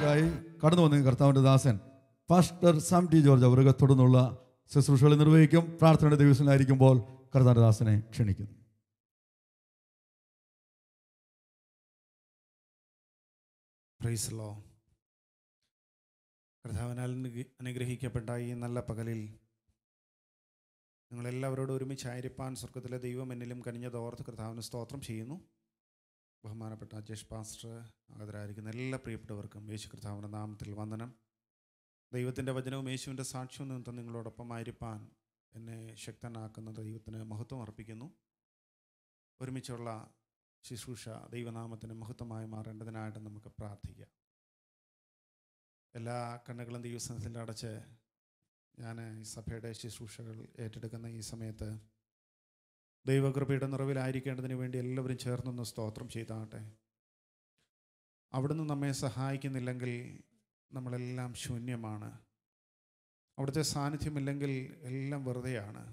ശുശ്രൂഷയ്ക്കായി കടന്നു വന്ന കർത്താവിൻ്റെ ദാസൻ പാസ്റ്റർ സാം ടി ജോർജ് അവർക്ക് തുടർന്നുള്ള ശുശ്രൂഷകൾ നിർവഹിക്കും പ്രാർത്ഥനയുടെ ദിവസത്തിലായിരിക്കുമ്പോൾ കർത്താവിൻ്റെ ദാസനെ ക്ഷണിക്കുന്നു പ്രൈസ് ലോ കർത്താവിനാൽ അനുഗ്ര- അനുഗ്രഹിക്കപ്പെട്ട ഈ നല്ല പകലിൽ നിങ്ങളെല്ലാവരോടും ഒരുമിച്ച് ആയിരിക്കാൻ സ്വർഗത്തിലെ ദൈവം എന്നിലും കനിഞ്ഞത് ഓർത്ത് കർത്താവിന് സ്തോത്രം ചെയ്യുന്നു ബഹുമാനപ്പെട്ട ജഷ് പാസ്റ്റർ ആദരായിരിക്കുന്ന എല്ലാ പ്രിയപ്പെട്ടവർക്കും യേശു കർത്താവിൻ്റെ നാമത്തിൽ വന്ദനം ദൈവത്തിൻ്റെ വചനവും യേശുവിൻ്റെ സാക്ഷ്യവും നിമിത്തം നിങ്ങളോടൊപ്പം ആയിരിക്കാൻ എന്നെ ശക്തനാക്കുന്ന ദൈവത്തിന് മഹത്വം അർപ്പിക്കുന്നു ഒരുമിച്ചുള്ള ശുശ്രൂഷ ദൈവനാമത്തിന് മഹത്വമായി മാറേണ്ടതിനായിട്ട് നമുക്ക് പ്രാർത്ഥിക്കാം എല്ലാ കണ്ണുകളും ദൈവസനത്തിൽ അടച്ച് ഞാൻ ഈ സഭയുടെ ശുശ്രൂഷകൾ ഏറ്റെടുക്കുന്ന ഈ സമയത്ത് ദൈവകൃപയുടെ നിറവിലായിരിക്കേണ്ടതിന് വേണ്ടി എല്ലാവരും ചേർന്നൊന്ന് സ്തോത്രം ചെയ്താട്ടെ അവിടുന്ന് നമ്മെ സഹായിക്കുന്നില്ലെങ്കിൽ നമ്മളെല്ലാം ശൂന്യമാണ് അവിടുത്തെ സാന്നിധ്യമില്ലെങ്കിൽ എല്ലാം വെറുതെയാണ്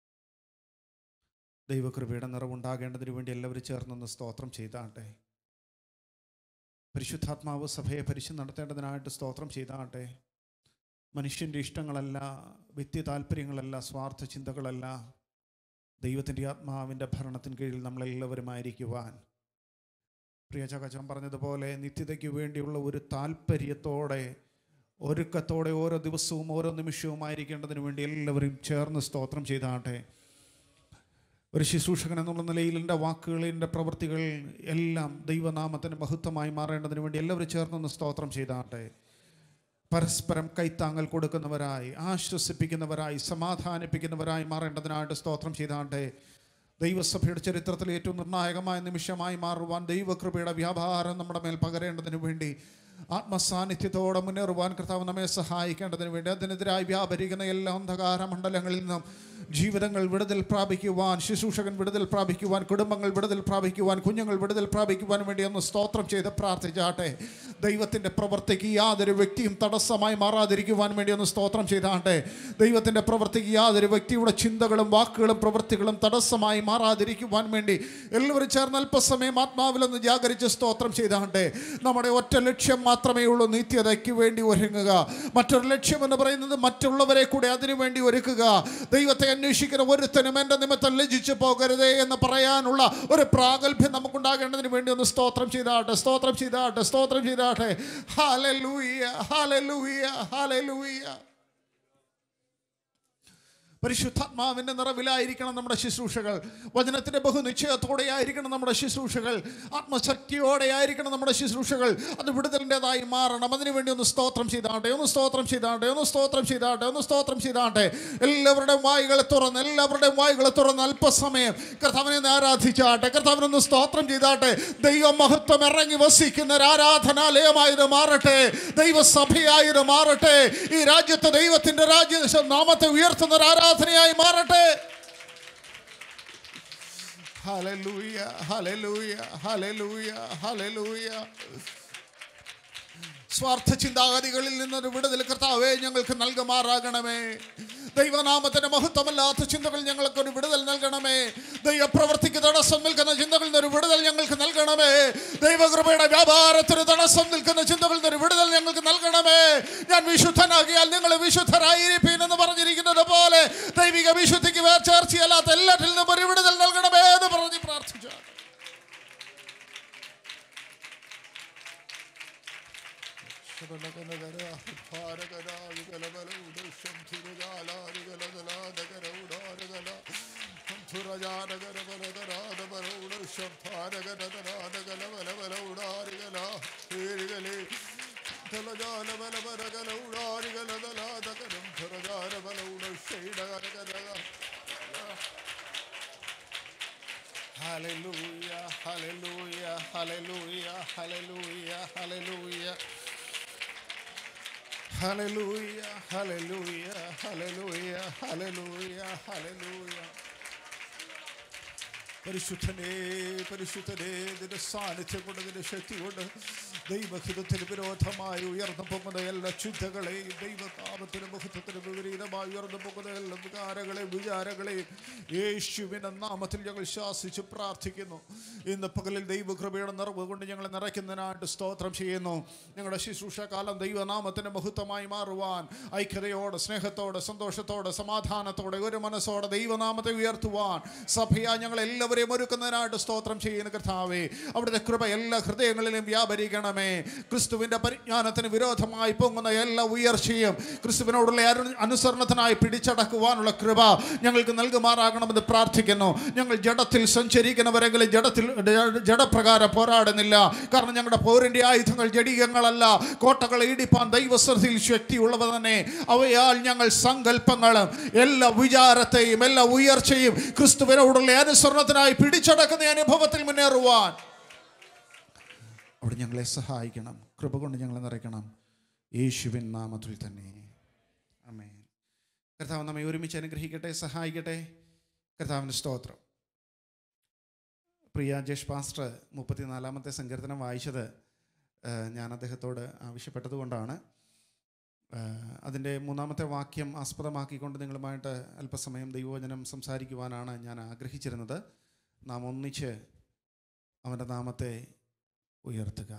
ദൈവകൃപയുടെ നിറവുണ്ടാകേണ്ടതിന് വേണ്ടി എല്ലാവരും ചേർന്നൊന്ന് സ്തോത്രം ചെയ്താട്ടെ പരിശുദ്ധാത്മാവ് സഭയെ പരിശു നടത്തേണ്ടതിനായിട്ട് സ്തോത്രം ചെയ്താട്ടെ മനുഷ്യൻ്റെ ഇഷ്ടങ്ങളല്ല വ്യക്തി താല്പര്യങ്ങളല്ല സ്വാർത്ഥ ചിന്തകളല്ല ദൈവത്തിൻ്റെ ആത്മാവിൻ്റെ ഭരണത്തിന് കീഴിൽ നമ്മളെല്ലാവരുമായിരിക്കുവാൻ പ്രിയ ചകച്ചൻ പറഞ്ഞതുപോലെ നിത്യതയ്ക്ക് വേണ്ടിയുള്ള ഒരു താല്പര്യത്തോടെ ഒരുക്കത്തോടെ ഓരോ ദിവസവും ഓരോ നിമിഷവും ആയിരിക്കേണ്ടതിന് വേണ്ടി എല്ലാവരും ചേർന്ന് സ്തോത്രം ചെയ്താട്ടെ ഒരു ശുശ്രൂഷകൻ എന്നുള്ള നിലയിൽ എൻ്റെ വാക്കുകൾ എൻ്റെ പ്രവൃത്തികൾ എല്ലാം ദൈവനാമത്തിന് മഹത്വമായി മാറേണ്ടതിന് വേണ്ടി എല്ലാവരും ചേർന്നൊന്ന് സ്തോത്രം ചെയ്താട്ടെ പരസ്പരം കൈത്താങ്ങൽ കൊടുക്കുന്നവരായി ആശ്വസിപ്പിക്കുന്നവരായി സമാധാനിപ്പിക്കുന്നവരായി മാറേണ്ടതിനായിട്ട് സ്തോത്രം ചെയ്താട്ടെ ദൈവസഭയുടെ ചരിത്രത്തിൽ ഏറ്റവും നിർണായകമായ നിമിഷമായി മാറുവാൻ ദൈവകൃപയുടെ വ്യാപാരം നമ്മുടെ മേൽ പകരേണ്ടതിന് വേണ്ടി ആത്മസാന്നിധ്യത്തോടെ മുന്നേറുവാൻ കർത്താവ് നമ്മെ സഹായിക്കേണ്ടതിന് വേണ്ടി അതിനെതിരായി വ്യാപരിക്കുന്ന എല്ലാ അന്ധകാര മണ്ഡലങ്ങളിൽ നിന്നും ജീവിതങ്ങൾ വിടുതൽ പ്രാപിക്കുവാൻ ശുശ്രൂഷകൻ വിടുതൽ പ്രാപിക്കുവാൻ കുടുംബങ്ങൾ വിടുതൽ പ്രാപിക്കുവാൻ കുഞ്ഞുങ്ങൾ വിടുതൽ പ്രാപിക്കുവാൻ വേണ്ടി ഒന്ന് സ്തോത്രം ചെയ്ത് പ്രാർത്ഥിച്ചാട്ടെ ദൈവത്തിൻ്റെ പ്രവൃത്തിക്ക് യാതൊരു വ്യക്തിയും തടസ്സമായി മാറാതിരിക്കുവാൻ വേണ്ടി ഒന്ന് സ്തോത്രം ചെയ്താട്ടെ ദൈവത്തിൻ്റെ പ്രവൃത്തിക്ക് യാതൊരു വ്യക്തിയുടെ ചിന്തകളും വാക്കുകളും പ്രവൃത്തികളും തടസ്സമായി മാറാതിരിക്കുവാൻ വേണ്ടി എല്ലാവരും ചേർന്ന് അല്പസമയം ആത്മാവിലൊന്ന് ജാഗരിച്ച് സ്തോത്രം ചെയ്താട്ടെ നമ്മുടെ ഒറ്റ ലക്ഷ്യം മാത്രമേ ഉള്ളൂ നിത്യതയ്ക്ക് വേണ്ടി ഒരുങ്ങുക മറ്റൊരു ലക്ഷ്യം എന്ന് പറയുന്നത് മറ്റുള്ളവരെ കൂടെ അതിനു വേണ്ടി ഒരുക്കുക ദൈവത്തെ അന്വേഷിക്കുന്ന ഒരുത്തനും എൻ്റെ നിമിത്തം ലജിച്ചു പോകരുതേ എന്ന് പറയാനുള്ള ഒരു പ്രാഗൽഭ്യം നമുക്കുണ്ടാകേണ്ടതിന് വേണ്ടി ഒന്ന് സ്തോത്രം ചെയ്താട്ടെ സ്തോത്രം ചെയ്താട്ടെ സ്തോത്രം ചെയ്താട്ടെ ഹാലലൂയ ഹാലലൂയ ഹാലലൂയ പരിശുദ്ധാത്മാവിൻ്റെ നിറവിലായിരിക്കണം നമ്മുടെ ശുശ്രൂഷകൾ വചനത്തിൻ്റെ ബഹുനിശ്ചയത്തോടെ ആയിരിക്കണം നമ്മുടെ ശുശ്രൂഷകൾ ആത്മശക്തിയോടെ ആയിരിക്കണം നമ്മുടെ ശുശ്രൂഷകൾ അത് വിടുതലിൻ്റെതായി മാറണം അതിനുവേണ്ടി ഒന്ന് സ്തോത്രം ചെയ്താട്ടെ ഒന്ന് സ്തോത്രം ചെയ്താട്ടെ ഒന്ന് സ്തോത്രം ചെയ്താട്ടെ ഒന്ന് സ്തോത്രം ചെയ്താട്ടെ എല്ലാവരുടെയും വായികളെ തുറന്ന് എല്ലാവരുടെയും വായികളെ തുറന്ന് അല്പസമയം കർത്താവിനെ ഒന്ന് ആരാധിച്ചാട്ടെ കർത്താവിനൊന്ന് സ്തോത്രം ചെയ്താട്ടെ ദൈവ മഹത്വം ഇറങ്ങി വസിക്കുന്ന ഒരു ആരാധനാലയമായത് മാറട്ടെ ദൈവസഭയായത് മാറട്ടെ ഈ രാജ്യത്ത് ദൈവത്തിന്റെ രാജ്യ നാമത്തെ ഉയർത്തുന്ന ഒരു ആരാധനയായി മാറട്ടെ ഹല്ലേലൂയ ഹല്ലേലൂയ ഹല്ലേലൂയ ഹല്ലേലൂയ സ്വാർത്ഥ ചിന്താഗതികളിൽ നിന്നൊരു വിടുതൽ കർത്താവേ ഞങ്ങൾക്ക് നൽകുമാറാകണമേ ദൈവനാമത്തിന്റെ മഹത്വമല്ലാത്ത ചിന്തകൾ ഞങ്ങൾക്കൊരു വിടുതൽ നൽകണമേ ദൈവപ്രവൃത്തിക്ക് തടസ്സം നിൽക്കുന്ന ചിന്തകളിൽ നിന്നൊരു വിടുതൽ ഞങ്ങൾക്ക് നൽകണമേ ദൈവകൃപയുടെ വ്യാപാരത്തിന് തടസ്സം നിൽക്കുന്ന ചിന്തകളിൽ നിന്നൊരു വിടുതൽ ഞങ്ങൾക്ക് നൽകണമേ ഞാൻ വിശുദ്ധനാകിയാൽ നിങ്ങൾ വിശുദ്ധരായിരിക്കും എന്ന് പറഞ്ഞിരിക്കുന്നത് പോലെ ദൈവിക വിശുദ്ധിക്ക് വേർ ചേർച്ചയല്ലാത്ത എല്ലാറ്റിൽ നിന്നും ഒരു വിടുതൽ നൽകണമേ എന്ന് പറഞ്ഞ് പ്രാർത്ഥിച്ചു Hallelujah, hallelujah, hallelujah, hallelujah, hallelujah. Hallelujah, hallelujah, hallelujah, hallelujah, hallelujah. പരിശുദ്ധനെ പരിശുദ്ധനെ നിന്റെ സാന്നിധ്യം കൊണ്ട് നിന്റെ ശക്തി കൊണ്ട് ദൈവഹിതത്തിന് വിരോധമായി ഉയർന്നു പോകുന്ന എല്ലാ ചിന്തകളെയും ദൈവതാപത്തിന് മുഖത്തിന് വിപരീതമായി ഉയർന്നു പോകുന്ന എല്ലാ വികാരങ്ങളെയും വിചാരങ്ങളെയും യേശുവിൻ്റെ നാമത്തിൽ ഞങ്ങൾ ശാസിച്ച് പ്രാർത്ഥിക്കുന്നു ഇന്ന് പകലിൽ ദൈവകൃപയുടെ നിറവ് കൊണ്ട് ഞങ്ങളെ നിറയ്ക്കുന്നതിനായിട്ട് സ്തോത്രം ചെയ്യുന്നു ഞങ്ങളുടെ ശുശ്രൂഷകാലം ദൈവനാമത്തിൻ്റെ മഹത്വമായി മാറുവാൻ ഐക്യതയോടെ സ്നേഹത്തോടെ സന്തോഷത്തോടെ സമാധാനത്തോടെ ഒരു മനസ്സോടെ ദൈവനാമത്തെ ഉയർത്തുവാൻ സഭയാ ഞങ്ങൾ എല്ലാവരെയും ഒരുക്കുന്നതിനായിട്ട് സ്തോത്രം ചെയ്യുന്ന കർത്താവേ അവിടുത്തെ കൃപ എല്ലാ ഹൃദയങ്ങളിലും വ്യാപരിക്കണമേ ക്രിസ്തുവിൻ്റെ പരിജ്ഞാനത്തിന് വിരോധമായി പൊങ്ങുന്ന എല്ലാ ഉയർച്ചയും ക്രിസ്തുവിനോടുള്ള അരു- അനുസരണത്തിനായി പിടിച്ചടക്കുവാനുള്ള കൃപ ഞങ്ങൾക്ക് നൽകുമാറാകണമെന്ന് പ്രാർത്ഥിക്കുന്നു ഞങ്ങൾ ജഡത്തിൽ സഞ്ചരിക്കുന്നവരെങ്കിലും ജഡത്തിൽ ജ- ജഡപ്രകാരം പോരാടുന്നില്ല കാരണം ഞങ്ങളുടെ പോരിൻ്റെ ആയുധങ്ങൾ ജഡീകങ്ങളല്ല കോട്ടകൾ ഇടിപ്പാൻ ദൈവശ്രദ്ധയിൽ ശക്തിയുള്ളവ തന്നെ അവയാൽ ഞങ്ങൾ സങ്കല്പങ്ങളും എല്ലാ വിചാരത്തെയും എല്ലാ ഉയർച്ചയും ക്രിസ്തുവിനോടുള്ള അനുസരണത്തിനായി പിടിച്ചടക്കുന്ന അനുഭവത്തിൽ മുന്നേറുവാൻ അവിടെ ഞങ്ങളെ സഹായിക്കണം കൃപ കൊണ്ട് ഞങ്ങളെ നിറയ്ക്കണം യേശുവിൻ നാമത്തിൽ തന്നെ അമേ കർത്താവ് നമ്മെ ഒരുമിച്ച് അനുഗ്രഹിക്കട്ടെ സഹായിക്കട്ടെ കർത്താവിൻ്റെ സ്തോത്രം പ്രിയ ജേഷ് പാസ്റ്റർ മുപ്പത്തിനാലാമത്തെ സങ്കീർത്തനം വായിച്ചത് ആ, ഞാൻ അദ്ദേഹത്തോട് ആവശ്യപ്പെട്ടതുകൊണ്ടാണ് അതിൻ്റെ മൂന്നാമത്തെ വാക്യം ആസ്പദമാക്കിക്കൊണ്ട് നിങ്ങളുമായിട്ട് അല്പസമയം ദൈവവചനം സംസാരിക്കുവാനാണ് ഞാൻ ആഗ്രഹിച്ചിരുന്നത് നാം ഒന്നിച്ച് അവൻ്റെ നാമത്തെ ഉയർത്തുക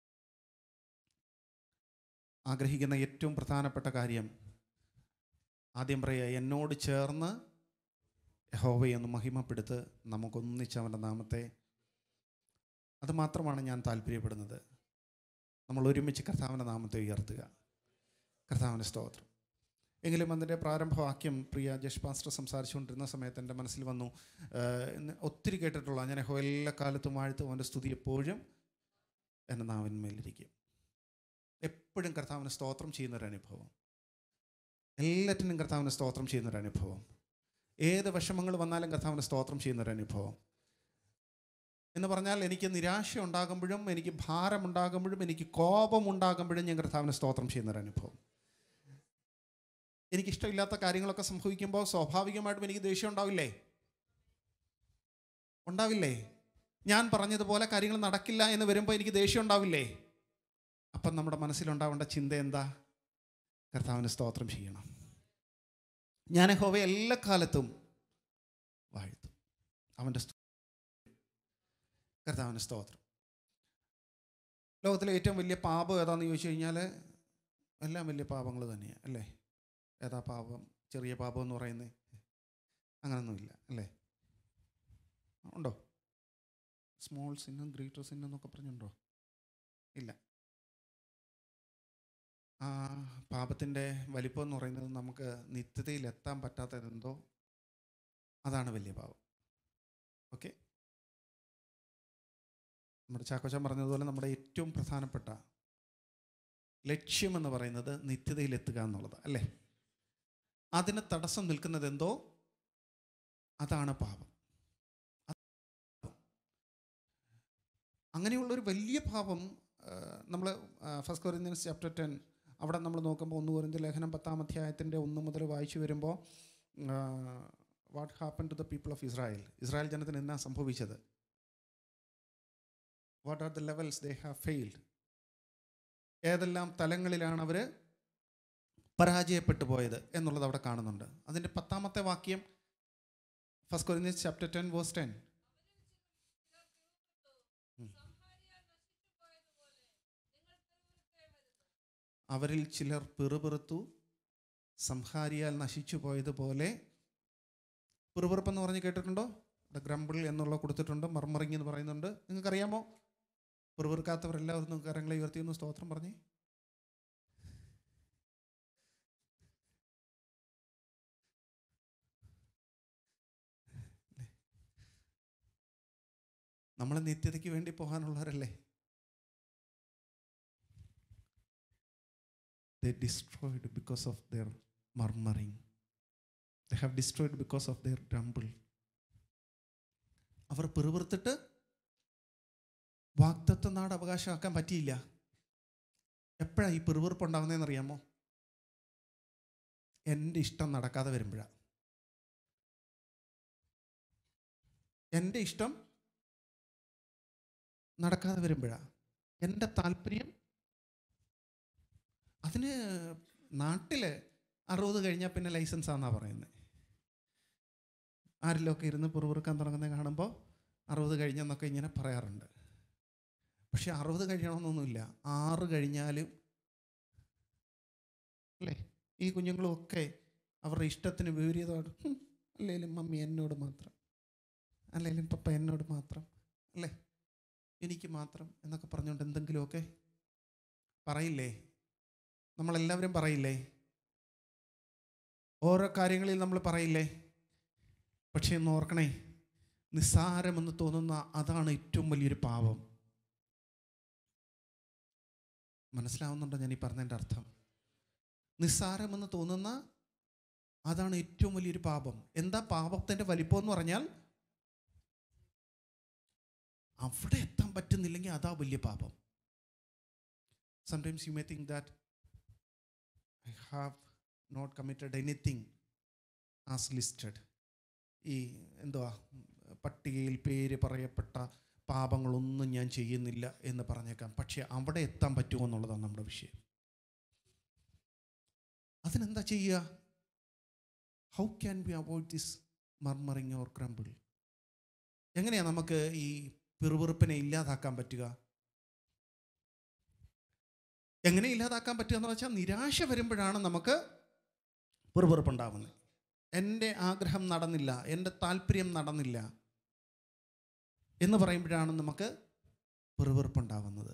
ആഗ്രഹിക്കുന്ന ഏറ്റവും പ്രധാനപ്പെട്ട കാര്യം ആദ്യം പറയുക എന്നോട് ചേർന്ന് യഹോവയെ ഒന്ന് മഹിമപ്പെടുത്ത് നമുക്കൊന്നിച്ച് അവൻ്റെ നാമത്തെ അത് മാത്രമാണ് ഞാൻ താല്പര്യപ്പെടുന്നത് നമ്മൾ ഒരുമിച്ച് കർത്താവിൻ്റെ നാമത്തെ ഉയർത്തുക കർത്താവിൻ്റെ സ്തോത്രം എങ്കിലും അതിൻ്റെ പ്രാരംഭവാക്യം പ്രിയ ജഷ് പാസ്റ്റർ സംസാരിച്ചുകൊണ്ടിരുന്ന സമയത്ത് എൻ്റെ മനസ്സിൽ വന്നു ആഹ് ഇന്ന് ഒത്തിരി കേട്ടിട്ടുള്ള ഞാൻ യഹോ എല്ലാ കാലത്തും വാഴ്ത്തും അവൻ്റെ സ്തുതി എപ്പോഴും എൻ്റെ നാവിന്മേലിരിക്കും എപ്പോഴും കർത്താവിന് സ്തോത്രം ചെയ്യുന്നൊരനുഭവം എല്ലാറ്റിനും കർത്താവിന് സ്തോത്രം ചെയ്യുന്നൊരനുഭവം ഏത് വിഷമങ്ങൾ വന്നാലും കർത്താവിന് സ്തോത്രം ചെയ്യുന്നൊരനുഭവം എന്ന് പറഞ്ഞാൽ എനിക്ക് നിരാശ ഉണ്ടാകുമ്പോഴും എനിക്ക് ഭാരമുണ്ടാകുമ്പോഴും എനിക്ക് കോപമുണ്ടാകുമ്പോഴും ഞാൻ കർത്താവിന് സ്തോത്രം ചെയ്യുന്നൊരനുഭവം എനിക്കിഷ്ടമില്ലാത്ത കാര്യങ്ങളൊക്കെ സംഭവിക്കുമ്പോൾ സ്വാഭാവികമായിട്ടും എനിക്ക് ദേഷ്യം ഉണ്ടാവില്ലേ ഉണ്ടാവില്ലേ ഞാൻ പറഞ്ഞതുപോലെ കാര്യങ്ങൾ നടക്കില്ല എന്ന് വരുമ്പോൾ എനിക്ക് ദേഷ്യം ഉണ്ടാവില്ലേ അപ്പം നമ്മുടെ മനസ്സിലുണ്ടാവേണ്ട ചിന്ത എന്താ കർത്താവിന് സ്തോത്രം ചെയ്യണം ഞാൻ ഹോവ എല്ലാ കാലത്തും വാഴ്ത്തും അവൻ്റെ സ്തു- കർത്താവിന് സ്തോത്രം ലോകത്തിലെ ഏറ്റവും വലിയ പാപം ഏതാണെന്ന് ചോദിച്ചു കഴിഞ്ഞാൽ എല്ലാം വലിയ പാപങ്ങൾ തന്നെയാണ് അല്ലേ ഏതാ പാപം ചെറിയ പാപം എന്ന് പറയുന്നത് അങ്ങനൊന്നുമില്ല അല്ലേ ഉണ്ടോ സ്മോൾ സിന്നും ഗ്രേറ്റർ സിന്നും എന്നൊക്കെ പറഞ്ഞുണ്ടോ ഇല്ല ആ പാപത്തിൻ്റെ വലിപ്പം എന്ന് പറയുന്നത് നമുക്ക് നിത്യതയിൽ എത്താൻ പറ്റാത്തതെന്തോ അതാണ് വലിയ പാപം ഓക്കെ നമ്മുടെ ചാക്കോച്ചൻ പറഞ്ഞതുപോലെ നമ്മുടെ ഏറ്റവും പ്രധാനപ്പെട്ട ലക്ഷ്യമെന്ന് പറയുന്നത് നിത്യതയിൽ എത്തുക എന്നുള്ളത് അല്ലേ അതിന് തടസ്സം നിൽക്കുന്നത് എന്തോ അതാണ് പാപം അങ്ങനെയുള്ളൊരു വലിയ പാപം നമ്മൾ ഫസ്റ്റ് കൊറിയൻസ് ചാപ്റ്റർ ടെൻ അവിടെ നമ്മൾ നോക്കുമ്പോൾ ഒന്ന് കുറിൻ്റെ ലേഖനം പത്താം അധ്യായത്തിൻ്റെ ഒന്ന് മുതൽ വായിച്ചു വരുമ്പോൾ what happen to the people of Israel Israel ജനത്തിന് എന്നാ സംഭവിച്ചത് what are the levels they have failed ഏതെല്ലാം തലങ്ങളിലാണ് അവർ പരാജയപ്പെട്ടു പോയത് എന്നുള്ളത് അവിടെ കാണുന്നുണ്ട് അതിൻ്റെ പത്താമത്തെ വാക്യം first Corinthians chapter ten verse ten അവരിൽ ചിലർ പിറുപിറുത്തു സംഹാരിയാൽ നശിച്ചു പോയതുപോലെ പിറുപിറുപ്പെന്ന് പറഞ്ഞ് കേട്ടിട്ടുണ്ടോ ഇവിടെ ഗ്രമ്പിൾ എന്നുള്ള കൊടുത്തിട്ടുണ്ട് മർമറിങ് എന്ന് പറയുന്നുണ്ട് നിങ്ങൾക്കറിയാമോ പിറുപിറുക്കാത്തവരെല്ലാവരും ഒന്ന് കരങ്ങളെ ഉയർത്തി ഒന്ന് സ്തോത്രം പറഞ്ഞേ നമ്മൾ നിത്യതയ്ക്ക് വേണ്ടി പോകാനുള്ളവരല്ലേ they destroyed because of their murmuring. They have destroyed because of their grumble. അവർ പിറുപിറുത്തിട്ട് വാക്തത്വ നാട് അവകാശമാക്കാൻ പറ്റിയില്ല എപ്പോഴാണ് ഈ പിറുപിറുപ്പ് ഉണ്ടാകുന്നതെന്ന് അറിയാമോ എൻ്റെ ഇഷ്ടം നടക്കാതെ വരുമ്പോഴാണ് എൻ്റെ ഇഷ്ടം നടക്കാതെ വരുമ്പോഴാണ് എൻ്റെ താല്പര്യം അതിന് നാട്ടിൽ അറുപത് കഴിഞ്ഞാൽ പിന്നെ ലൈസൻസ് ആണെന്നാണ് പറയുന്നത് ആരിലൊക്കെ ഇരുന്ന് പുറവുറുക്കാൻ തുടങ്ങുന്നത് കാണുമ്പോൾ അറുപത് കഴിഞ്ഞെന്നൊക്കെ ഇങ്ങനെ പറയാറുണ്ട് പക്ഷെ അറുപത് കഴിയണമെന്നൊന്നുമില്ല ആറ് കഴിഞ്ഞാലും അല്ലേ ഈ കുഞ്ഞുങ്ങളുമൊക്കെ അവരുടെ ഇഷ്ടത്തിന് വിപരീതമാണ് "ഹും, അല്ലേലും മമ്മി എന്നോട് മാത്രം അല്ലേലും പപ്പ എന്നോട് മാത്രം അല്ലേ എനിക്ക് മാത്രം എന്നൊക്കെ പറഞ്ഞുകൊണ്ട് എന്തെങ്കിലുമൊക്കെ പറയില്ലേ നമ്മളെല്ലാവരും പറയില്ലേ ഓരോ കാര്യങ്ങളിൽ നമ്മൾ പറയില്ലേ പക്ഷേ ഒന്ന് ഓർക്കണേ നിസ്സാരമെന്ന് തോന്നുന്ന അതാണ് ഏറ്റവും വലിയൊരു പാപം മനസ്സിലാവുന്നുണ്ടോ ഞാൻ ഈ പറഞ്ഞതിൻ്റെ അർത്ഥം നിസ്സാരമെന്ന് തോന്നുന്ന അതാണ് ഏറ്റവും വലിയൊരു പാപം എന്താ പാപത്തിൻ്റെ വലിപ്പം എന്ന് പറഞ്ഞാൽ അവിടെ എത്താൻ പറ്റുന്നില്ലെങ്കിൽ അതാ വലിയ പാപം sometimes you may think that I have not committed anything as listed ഈ എന്തുവാ പട്ടികയിൽ പേര് പറയപ്പെട്ട പാപങ്ങളൊന്നും ഞാൻ ചെയ്യുന്നില്ല എന്ന് പറഞ്ഞേക്കാം പക്ഷേ അവിടെ എത്താൻ പറ്റുമോ എന്നുള്ളതാണ് നമ്മുടെ വിഷയം അതിനെന്താ ചെയ്യുക how can be avoid this murmuring or crumble എങ്ങനെയാണ് നമുക്ക് ഈ പിറുപിറുപ്പിനെ ഇല്ലാതാക്കാൻ പറ്റുക എങ്ങനെ ഇല്ലാതാക്കാൻ പറ്റുക എന്ന് വെച്ചാൽ നിരാശ വരുമ്പോഴാണ് നമുക്ക് പിറുപിറുപ്പുണ്ടാവുന്നത് എൻ്റെ ആഗ്രഹം നടന്നില്ല എൻ്റെ താല്പര്യം നടന്നില്ല എന്ന് പറയുമ്പോഴാണ് നമുക്ക് പിറുപിറുപ്പുണ്ടാവുന്നത്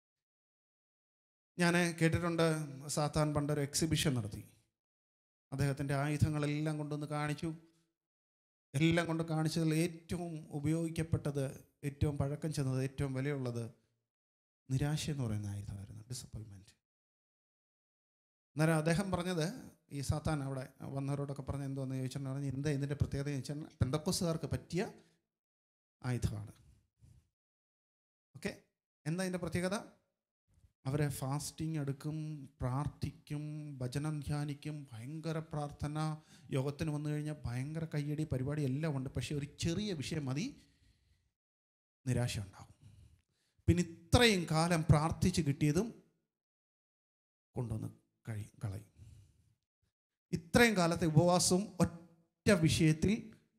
ഞാൻ കേട്ടിട്ടുണ്ട് സാത്താൻ പണ്ടൊരു എക്സിബിഷൻ നടത്തി അദ്ദേഹത്തിൻ്റെ ആയുധങ്ങളെല്ലാം കൊണ്ടുവന്ന് കാണിച്ചു എല്ലാം കൊണ്ട് കാണിച്ചതിൽ ഏറ്റവും ഉപയോഗിക്കപ്പെട്ടത് ഏറ്റവും പഴക്കം ചെന്നത് ഏറ്റവും വിലയുള്ളത് നിരാശ എന്ന് പറയുന്ന ആയുധമായിരുന്നു ഡിസപ്പോയിൻമെൻറ്റ് അന്നേരം അദ്ദേഹം പറഞ്ഞത് ഈ സാത്താൻ അവിടെ വന്നവരോടൊക്കെ പറഞ്ഞ എന്തോന്ന് ചോദിച്ചിട്ടുണ്ടെങ്കിൽ എന്താ ഇതിൻ്റെ പ്രത്യേകത എന്ന് ചോദിച്ചാൽ പെന്തക്കോസുകാർക്ക് പറ്റിയ ആയുധമാണ് ഓക്കെ എന്താ ഇതിൻ്റെ പ്രത്യേകത അവരെ ഫാസ്റ്റിംഗ് എടുക്കും പ്രാർത്ഥിക്കും ഭജനം ധ്യാനിക്കും ഭയങ്കര പ്രാർത്ഥന യോഗത്തിന് വന്നു കഴിഞ്ഞാൽ ഭയങ്കര കയ്യടി പരിപാടി എല്ലാം ഉണ്ട് പക്ഷേ ഒരു ചെറിയ വിഷയം മതി നിരാശ ഉണ്ടാവും പിന്നെ ഇത്രയും കാലം പ്രാർത്ഥിച്ച് കിട്ടിയതും കൊണ്ടുവന്ന് കഴി കളയും ഇത്രയും കാലത്തെ ഉപവാസവും ഒറ്റ വിഷയത്തിൽ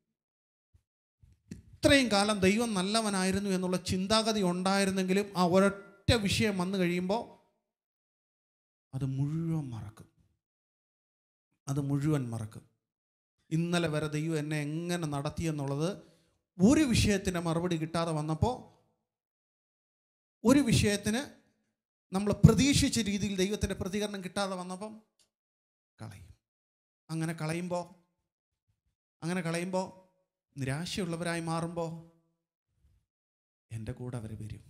ഇത്രയും കാലം ദൈവം നല്ലവനായിരുന്നു എന്നുള്ള ചിന്താഗതി ഉണ്ടായിരുന്നെങ്കിലും ആ ഒരൊറ്റ വിഷയം വന്നു കഴിയുമ്പോൾ അത് മുഴുവൻ മറക്കും അത് മുഴുവൻ മറക്കും ഇന്നലെ വരെ ദൈവം എന്നെ എങ്ങനെ നടത്തി എന്നുള്ളത് ഒരു വിഷയത്തിന് മറുപടി കിട്ടാതെ വന്നപ്പോൾ ഒരു വിഷയത്തിന് നമ്മൾ പ്രതീക്ഷിച്ച രീതിയിൽ ദൈവത്തിൻ്റെ പ്രതികരണം കിട്ടാതെ വന്നപ്പം കളയും അങ്ങനെ കളയുമ്പോൾ അങ്ങനെ കളയുമ്പോൾ നിരാശയുള്ളവരായി മാറുമ്പോൾ എൻ്റെ കൂടെ അവർ വരും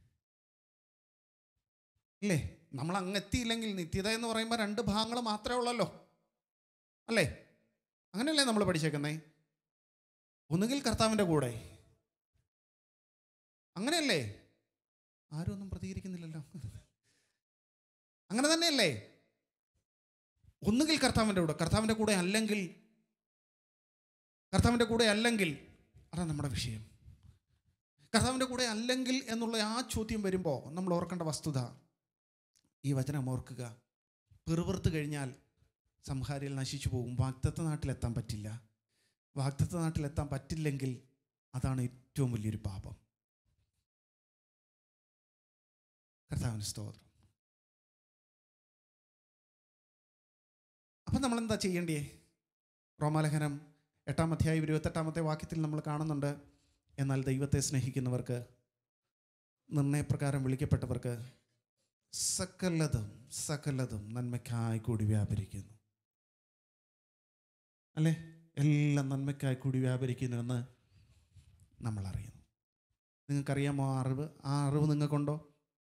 അല്ലേ നമ്മൾ അങ്ങ് എത്തിയില്ലെങ്കിൽ നിത്യത എന്ന് പറയുമ്പോൾ രണ്ട് ഭാഗങ്ങൾ മാത്രമേ ഉള്ളല്ലോ അല്ലേ അങ്ങനെയല്ലേ നമ്മൾ പഠിച്ചേക്കുന്നേ ഒന്നുകിൽ കർത്താവിൻ്റെ കൂടെ അങ്ങനെയല്ലേ ആരും ഒന്നും പ്രതികരിക്കുന്നില്ലല്ലോ അങ്ങനെ തന്നെയല്ലേ ഒന്നുകിൽ കർത്താവിൻ്റെ കൂടെ കർത്താവിൻ്റെ കൂടെ അല്ലെങ്കിൽ കർത്താവിൻ്റെ കൂടെ അല്ലെങ്കിൽ അതാണ് നമ്മുടെ വിഷയം കർത്താവിൻ്റെ കൂടെ അല്ലെങ്കിൽ എന്നുള്ള ആ ചോദ്യം വരുമ്പോൾ നമ്മൾ ഓർക്കേണ്ട വസ്തുത ഈ വചനം ഓർക്കുക പിറുപിറുത്ത് കഴിഞ്ഞാൽ സംഹാരിയിൽ നശിച്ചു പോകും വാഗ്ദത്ത നാട്ടിലെത്താൻ പറ്റില്ല വാഗ്ദത്ത നാട്ടിലെത്താൻ പറ്റില്ലെങ്കിൽ അതാണ് ഏറ്റവും വലിയൊരു പാപം കർത്താവിന് സ്തോത്രം അപ്പം നമ്മൾ എന്താ ചെയ്യേണ്ടേ റോമാലേഖനം എട്ടാം അധ്യായം ഇരുപത്തെട്ടാമത്തെ വാക്യത്തിൽ നമ്മൾ കാണുന്നുണ്ട് എന്നാൽ ദൈവത്തെ സ്നേഹിക്കുന്നവർക്ക് നിർണയപ്രകാരം വിളിക്കപ്പെട്ടവർക്ക് സകലതും സകലതും നന്മയ്ക്കായി കൂടി വ്യാപരിക്കുന്നു അല്ലേ എല്ലാം നന്മയ്ക്കായി കൂടി വ്യാപരിക്കുന്നുവെന്ന് നമ്മൾ അറിയുന്നു നിങ്ങൾക്കറിയാമോ ആ അറിവ് ആ അറിവ് നിങ്ങൾക്കുണ്ടോ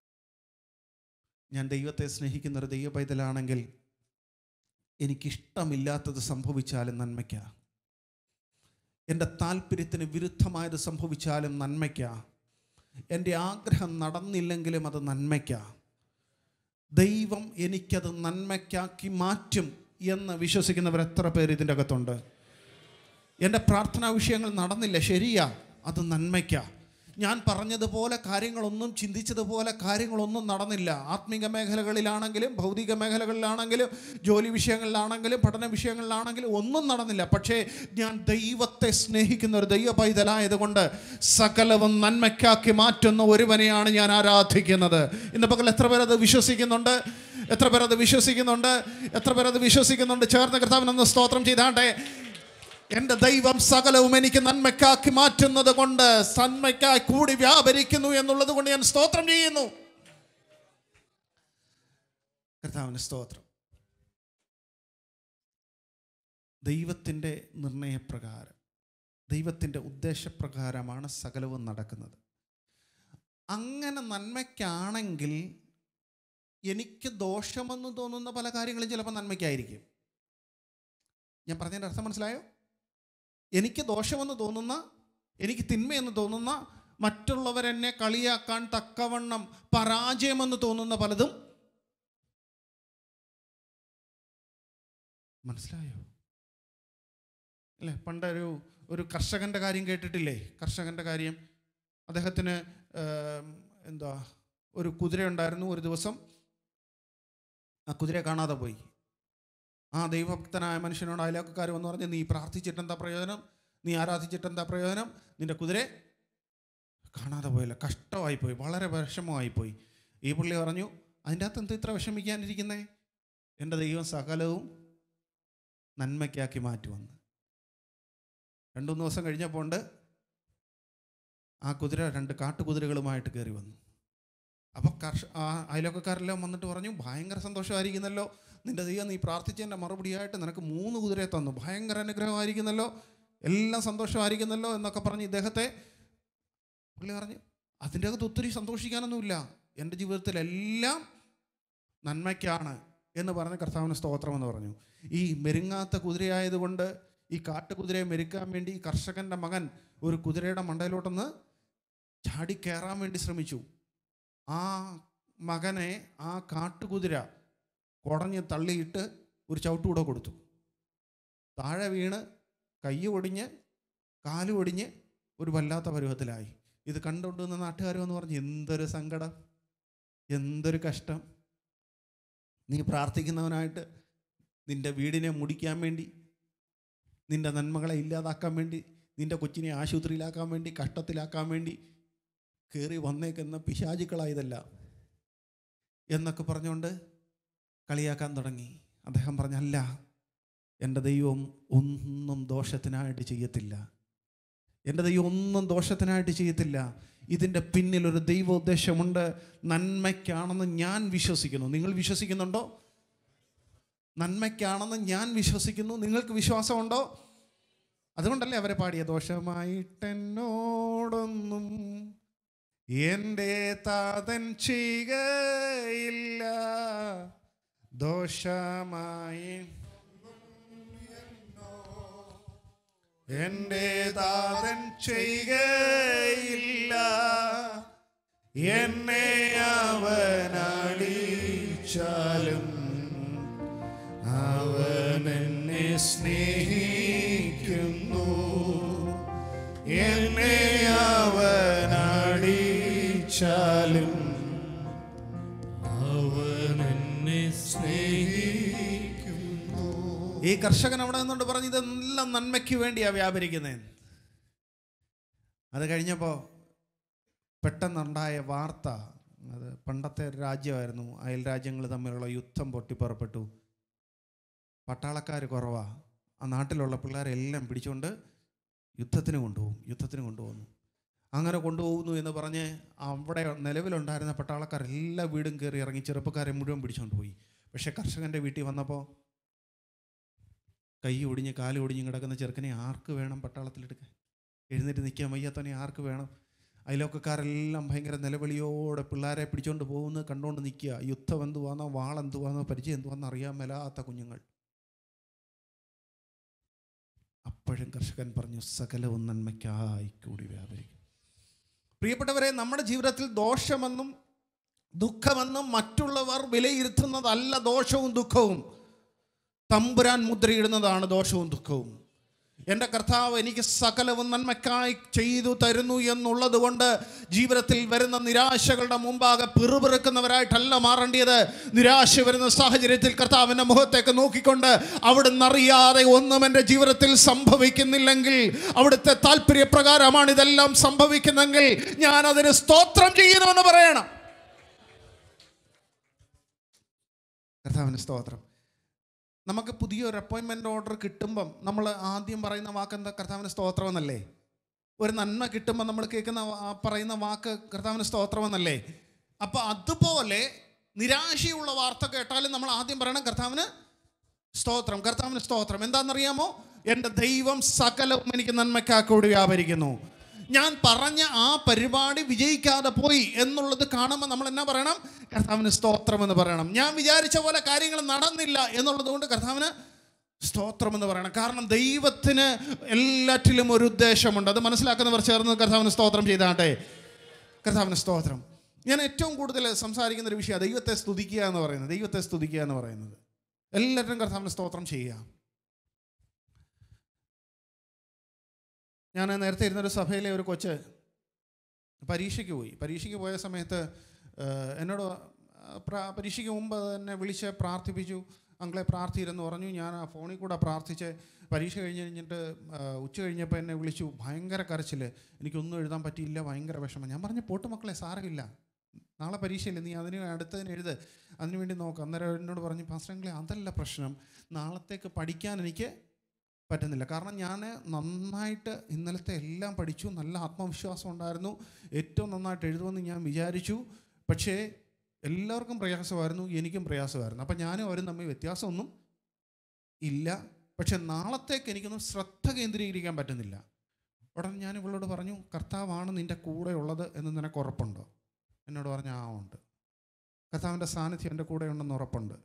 ഞാൻ ദൈവത്തെ സ്നേഹിക്കുന്ന ഒരു ദൈവ പൈതലാണെങ്കിൽ എനിക്കിഷ്ടമില്ലാത്തത് സംഭവിച്ചാലും നന്മയ്ക്ക എൻ്റെ താല്പര്യത്തിന് വിരുദ്ധമായത് സംഭവിച്ചാലും നന്മയ്ക്ക എൻ്റെ ആഗ്രഹം നടന്നില്ലെങ്കിലും അത് നന്മയ്ക്ക ദൈവം എനിക്കത് നന്മയ്ക്കാക്കി മാറ്റും എന്ന് വിശ്വസിക്കുന്നവർ എത്ര പേര് ഇതിൻ്റെ അകത്തുണ്ട് എൻ്റെ പ്രാർത്ഥനാ വിഷയങ്ങൾ നടന്നില്ല ശരിയാ അത് നന്മയ്ക്കാ ഞാൻ പറഞ്ഞതുപോലെ കാര്യങ്ങളൊന്നും ചിന്തിച്ചതുപോലെ കാര്യങ്ങളൊന്നും നടന്നില്ല ആത്മീക മേഖലകളിലാണെങ്കിലും ഭൗതിക മേഖലകളിലാണെങ്കിലും ജോലി വിഷയങ്ങളിലാണെങ്കിലും പഠന വിഷയങ്ങളിലാണെങ്കിലും ഒന്നും നടന്നില്ല പക്ഷേ ഞാൻ ദൈവത്തെ സ്നേഹിക്കുന്ന ഒരു ദൈവ പൈതലായതുകൊണ്ട് സകലവും നന്മയ്ക്കാക്കി മാറ്റുന്ന ഒരുവനെയാണ് ഞാൻ ആരാധിക്കുന്നത് ഇന്ന് പകൽ എത്ര പേർ അത് വിശ്വസിക്കുന്നുണ്ട് എത്ര പേർ അത് വിശ്വസിക്കുന്നുണ്ട് എത്ര പേർ അത് വിശ്വസിക്കുന്നുണ്ട് ചേർന്ന് കർത്താവിനൊന്ന് സ്തോത്രം ചെയ്താട്ടെ എൻ്റെ ദൈവം സകലവും എനിക്ക് നന്മയ്ക്കാക്കി മാറ്റുന്നത് കൊണ്ട് നന്മയ്ക്കായി കൂടി വ്യാപരിക്കുന്നു എന്നുള്ളത് കൊണ്ട് ഞാൻ സ്തോത്രം ചെയ്യുന്നു കർത്താവിന് സ്തോത്രം ദൈവത്തിൻ്റെ നിർണയപ്രകാരം ദൈവത്തിൻ്റെ ഉദ്ദേശപ്രകാരമാണ് സകലവും നടക്കുന്നത് അങ്ങനെ നന്മയ്ക്കാണെങ്കിൽ എനിക്ക് ദോഷമെന്ന് തോന്നുന്ന പല കാര്യങ്ങളും ചിലപ്പോൾ നന്മയ്ക്കായിരിക്കും ഞാൻ പറഞ്ഞതിൻ്റെ അർത്ഥം മനസ്സിലായോ എനിക്ക് ദോഷമെന്ന് തോന്നുന്ന എനിക്ക് തിന്മയെന്ന് തോന്നുന്ന മറ്റുള്ളവരെന്നെ കളിയാക്കാൻ തക്കവണ്ണം പരാജയമെന്ന് തോന്നുന്ന പലതും മനസ്സിലായോ അല്ലേ പണ്ടൊരു ഒരു കർഷകൻ്റെ കാര്യം കേട്ടിട്ടില്ലേ കർഷകൻ്റെ കാര്യം അദ്ദേഹത്തിന് ഏം, എന്താ ഒരു കുതിര ഉണ്ടായിരുന്നു ഒരു ദിവസം ആ കുതിരയെ കാണാതെ പോയി ആ ദൈവഭക്തനായ മനുഷ്യനോട് അയലോക്കക്കാർ വന്ന് പറഞ്ഞ് നീ പ്രാർത്ഥിച്ചിട്ട് എന്താ പ്രയോജനം നീ ആരാധിച്ചിട്ട് എന്താ പ്രയോജനം നിന്റെ കുതിരെ കാണാതെ പോയല്ലോ കഷ്ടമായി പോയി വളരെ വിഷമമായി പോയി ഈ പുള്ളി പറഞ്ഞു അതിൻ്റെ അകത്ത് എന്ത് ഇത്ര വിഷമിക്കാനിരിക്കുന്നേ എൻ്റെ ദൈവം സകലവും നന്മയ്ക്കാക്കി മാറ്റുമെന്ന് രണ്ടു മൂന്ന് ദിവസം കഴിഞ്ഞപ്പോൾ ഉണ്ട് ആ കുതിര രണ്ട് കാട്ടുകുതിരകളുമായിട്ട് കയറി വന്നു അപ്പോൾ കർഷ ആ അയലോക്കക്കാരെല്ലാം വന്നിട്ട് പറഞ്ഞു ഭയങ്കര സന്തോഷമായിരിക്കുന്നല്ലോ നിന്റെ ദൈവം നീ പ്രാർത്ഥിച്ചതിൻ്റെ മറുപടിയായിട്ട് നിനക്ക് മൂന്ന് കുതിരയെ തന്നു ഭയങ്കര അനുഗ്രഹമായിരിക്കുന്നല്ലോ എല്ലാം സന്തോഷമായിരിക്കുന്നല്ലോ എന്നൊക്കെ പറഞ്ഞ് ഇദ്ദേഹത്തെ പുള്ളി പറഞ്ഞു അതിൻ്റെ അകത്ത് ഒത്തിരി സന്തോഷിക്കാനൊന്നുമില്ല എൻ്റെ ജീവിതത്തിലെല്ലാം നന്മയ്ക്കാണ് എന്ന് പറഞ്ഞ് കർത്താവിന് സ്തോത്രം എന്ന് പറഞ്ഞു ഈ മെരുങ്ങാത്ത കുതിരയായതുകൊണ്ട് ഈ കാട്ടുകുതിരയെ മെരുക്കാൻ വേണ്ടി ഈ കർഷകൻ്റെ മകൻ ഒരു കുതിരയുടെ മണ്ടയിലോട്ടൊന്ന് ചാടി കയറാൻ വേണ്ടി ശ്രമിച്ചു ആ മകനെ ആ കാട്ടുകുതിര കുടഞ്ഞ് തള്ളിയിട്ട് ഒരു ചവിട്ടുകൂടെ കൊടുത്തു താഴെ വീണ് കൈ ഒടിഞ്ഞ് കാല് ഒടിഞ്ഞ് ഒരു വല്ലാത്ത പരുവത്തിലായി ഇത് കണ്ടുകൊണ്ടുവന്ന നാട്ടുകാർ എന്ന് പറഞ്ഞു എന്തൊരു സങ്കടം എന്തൊരു കഷ്ടം നീ പ്രാർത്ഥിക്കുന്നവനായിട്ട് നിന്റെ വീടിനെ മുടിക്കാൻ വേണ്ടി നിന്റെ നന്മകളെ ഇല്ലാതാക്കാൻ വേണ്ടി നിന്റെ കൊച്ചിനെ ആശുപത്രിയിലാക്കാൻ വേണ്ടി കഷ്ടത്തിലാക്കാൻ വേണ്ടി കയറി വന്നേക്കുന്ന പിശാചുക്കളായതല്ല എന്നൊക്കെ പറഞ്ഞുകൊണ്ട് കളിയാക്കാൻ തുടങ്ങി അദ്ദേഹം പറഞ്ഞല്ല എൻ്റെ ദൈവം ഒന്നും ദോഷത്തിനായിട്ട് ചെയ്യത്തില്ല എൻ്റെ ദൈവം ഒന്നും ദോഷത്തിനായിട്ട് ചെയ്യത്തില്ല ഇതിൻ്റെ പിന്നിൽ ഒരു ദൈവോദ്ദേശമുണ്ട് നന്മയ്ക്കാണെന്ന് ഞാൻ വിശ്വസിക്കുന്നു നിങ്ങൾ വിശ്വസിക്കുന്നുണ്ടോ നന്മയ്ക്കാണെന്ന് ഞാൻ വിശ്വസിക്കുന്നു നിങ്ങൾക്ക് വിശ്വാസമുണ്ടോ അതുകൊണ്ടല്ലേ അവരെ പാടിയ ദോഷമായിട്ടെന്നോടൊന്നും എൻ്റെ താതൻ ചെയ്യുകയില്ല ദോഷമായി എൻ്റെ താതൻ ചെയ്യുകയില്ല എന്നെ അവനടിച്ചാലും അവൻ എന്നെ സ്നേഹിക്കുന്നു എന്നെ അവനടിച്ചാലും അവൻ എന്നെ സ്നേഹിക്കുന്നു ഈ കർഷകൻ അവിടെ നിന്നുകൊണ്ട് പറഞ്ഞു ഇതെല്ലാം നന്മയ്ക്ക് വേണ്ടിയാ വ്യാപരിക്കുന്നത് അത് കഴിഞ്ഞപ്പോൾ പെട്ടെന്നുണ്ടായ വാർത്ത അത് പണ്ടത്തെ ഒരു രാജ്യമായിരുന്നു അയൽ രാജ്യങ്ങൾ തമ്മിലുള്ള യുദ്ധം പൊട്ടിപ്പുറപ്പെട്ടു പട്ടാളക്കാർ കുറവാ ആ നാട്ടിലുള്ള പിള്ളേരെല്ലാം പിടിച്ചുകൊണ്ട് യുദ്ധത്തിന് കൊണ്ടുപോകും യുദ്ധത്തിന് കൊണ്ടുപോകുന്നു അങ്ങനെ കൊണ്ടുപോകുന്നു എന്ന് പറഞ്ഞ് അവിടെ നിലവിലുണ്ടായിരുന്ന പട്ടാളക്കാർ എല്ലാ വീടും കയറി ഇറങ്ങി ചെറുപ്പക്കാരെ മുഴുവൻ പിടിച്ചുകൊണ്ട് പോയി പക്ഷേ കർഷകൻ്റെ വീട്ടിൽ വന്നപ്പോൾ കൈ ഒടിഞ്ഞ് കാല് ഒടിഞ്ഞ് കിടക്കുന്ന ചെറുക്കനെ ആർക്ക് വേണം പട്ടാളത്തിലെടുക്കാൻ എഴുന്നേറ്റ് നിൽക്കാൻ വയ്യാത്തവനെ ആർക്ക് വേണം അയലോക്കക്കാരെല്ലാം ഭയങ്കര നിലവിളിയോടെ പിള്ളേരെ പിടിച്ചുകൊണ്ട് പോകുന്നത് കണ്ടുകൊണ്ട് നിൽക്കുക യുദ്ധം എന്തുവാന്നോ വാളെന്തുവാന്നോ പരിചയം എന്തുവാന്നോ അറിയാൻ മേലാത്ത കുഞ്ഞുങ്ങൾ അപ്പോഴും കർഷകൻ പറഞ്ഞു സകലവും നന്മയ്ക്കായി കൂടി വ്യാപരിക്കും പ്രിയപ്പെട്ടവരെ നമ്മുടെ ജീവിതത്തിൽ ദോഷമെന്നും ദുഃഖമെന്നും മറ്റുള്ളവർ വിലയിരുത്തുന്നതല്ല ദോഷവും ദുഃഖവും തമ്പുരാൻ മുദ്രയിടുന്നതാണ് ദോഷവും ദുഃഖവും എൻ്റെ കർത്താവ് എനിക്ക് സകലവും നന്മയ്ക്കായി ചെയ്തു തരുന്നു എന്നുള്ളത് കൊണ്ട് ജീവിതത്തിൽ വരുന്ന നിരാശകളുടെ മുമ്പാകെ പിറുപിറുക്കുന്നവരായിട്ടല്ല മാറേണ്ടത് നിരാശ വരുന്ന സാഹചര്യത്തിൽ കർത്താവിൻ്റെ മുഖത്തേക്ക് നോക്കിക്കൊണ്ട് അവിടുന്ന് അറിയാതെ ഒന്നും എൻ്റെ ജീവിതത്തിൽ സംഭവിക്കുന്നില്ലെങ്കിൽ അവിടുത്തെ താല്പര്യപ്രകാരമാണ് ഇതെല്ലാം സംഭവിക്കുന്നെങ്കിൽ ഞാൻ അതിന് സ്തോത്രം ചെയ്യുന്നുവെന്ന് പറയണം കർത്താവിന് സ്തോത്രം നമുക്ക് പുതിയൊരു അപ്പോയിൻമെൻ്റ് ഓർഡർ കിട്ടുമ്പം നമ്മൾ ആദ്യം പറയുന്ന വാക്ക് എന്താ കർത്താവിന് സ്തോത്രം എന്നല്ലേ ഒരു നന്മ കിട്ടുമ്പോൾ നമ്മൾ കേൾക്കുന്ന വാ- ആ പറയുന്ന വാക്ക് കർത്താവിന് സ്തോത്രം എന്നല്ലേ അപ്പോൾ അതുപോലെ നിരാശയുള്ള വാർത്ത കേട്ടാലും നമ്മൾ ആദ്യം പറയണം കർത്താവിന് സ്തോത്രം കർത്താവിന് സ്തോത്രം എന്താണെന്നറിയാമോ എൻ്റെ ദൈവം സകലവും എനിക്ക് നന്മയ്ക്കാക്കൂടി വ്യാപരിക്കുന്നു ഞാൻ പറഞ്ഞ ആ പരിപാടി വിജയിക്കാതെ പോയി എന്നുള്ളത് കാണുമ്പോൾ നമ്മൾ എന്നാ പറയണം കർത്താവിന് സ്തോത്രം എന്ന് പറയണം ഞാൻ വിചാരിച്ച പോലെ കാര്യങ്ങൾ നടന്നില്ല എന്നുള്ളത് കൊണ്ട് കർത്താവിന് സ്തോത്രം എന്ന് പറയണം കാരണം ദൈവത്തിന് എല്ലാറ്റിലും ഒരു ഉദ്ദേശമുണ്ട് അത് മനസ്സിലാക്കുന്നവർ ചേർന്ന് കർത്താവിന് സ്തോത്രം ചെയ്താട്ടെ കർത്താവിന് സ്തോത്രം ഞാൻ ഏറ്റവും കൂടുതൽ സംസാരിക്കുന്ന ഒരു വിഷയമാണ് ദൈവത്തെ സ്തുതിക്കുക എന്ന് പറയുന്നത് ദൈവത്തെ സ്തുതിക്കുക എന്ന് പറയുന്നത് എല്ലാവരും കർത്താവിന് സ്തോത്രം ചെയ്യുക ഞാൻ നേരത്തെ ഇരുന്നൊരു സഭയിലെ ഒരു കൊച്ച് പരീക്ഷയ്ക്ക് പോയി പരീക്ഷയ്ക്ക് പോയ സമയത്ത് ഏഹ്, എന്നോട് പ്രാ- പരീക്ഷയ്ക്ക് മുമ്പ് തന്നെ വിളിച്ച് പ്രാർത്ഥിപ്പിച്ചു അങ്ങളെ പ്രാർത്ഥിയിരെന്ന് പറഞ്ഞു ഞാൻ ആ ഫോണിൽ കൂടെ പ്രാർത്ഥിച്ച് പരീക്ഷ കഴിഞ്ഞ് കഴിഞ്ഞിട്ട് ഏഹ്, ഉച്ച കഴിഞ്ഞപ്പോൾ എന്നെ വിളിച്ചു ഭയങ്കര കരച്ചിൽ എനിക്കൊന്നും എഴുതാൻ പറ്റിയില്ല ഭയങ്കര വിഷമം ഞാൻ പറഞ്ഞു പോട്ട് മക്കളെ സാരമില്ല നാളെ പരീക്ഷയില്ല നീ അതിന് അടുത്തതിന് എഴുത് അതിനു വേണ്ടി നോക്ക് അന്നേരം എന്നോട് പറഞ്ഞു പാസ്റ്ററെങ്കിലെ അതല്ല പ്രശ്നം നാളത്തേക്ക് പഠിക്കാൻ എനിക്ക് പറ്റുന്നില്ല കാരണം ഞാൻ നന്നായിട്ട് ഇന്നലത്തെ എല്ലാം പഠിച്ചു നല്ല ആത്മവിശ്വാസം ഉണ്ടായിരുന്നു ഏറ്റവും നന്നായിട്ട് എഴുതുമെന്ന് ഞാൻ വിചാരിച്ചു പക്ഷേ എല്ലാവർക്കും പ്രയാസമായിരുന്നു എനിക്കും പ്രയാസമായിരുന്നു അപ്പം ഞാനും അവരും തമ്മിൽ വ്യത്യാസമൊന്നും ഇല്ല പക്ഷെ നാളത്തേക്ക് എനിക്കൊന്നും ശ്രദ്ധ കേന്ദ്രീകരിക്കാൻ പറ്റുന്നില്ല ഉടനെ ഞാൻ ഇവളോട് പറഞ്ഞു കർത്താവാണ് നിൻ്റെ കൂടെ ഉള്ളത് എന്ന് നിനക്ക് ഉറപ്പുണ്ടോ എന്നോട് പറഞ്ഞു ആ ഉണ്ട് കർത്താവിൻ്റെ സാന്നിധ്യം എൻ്റെ കൂടെ ഉണ്ടെന്ന് ഉറപ്പുണ്ട്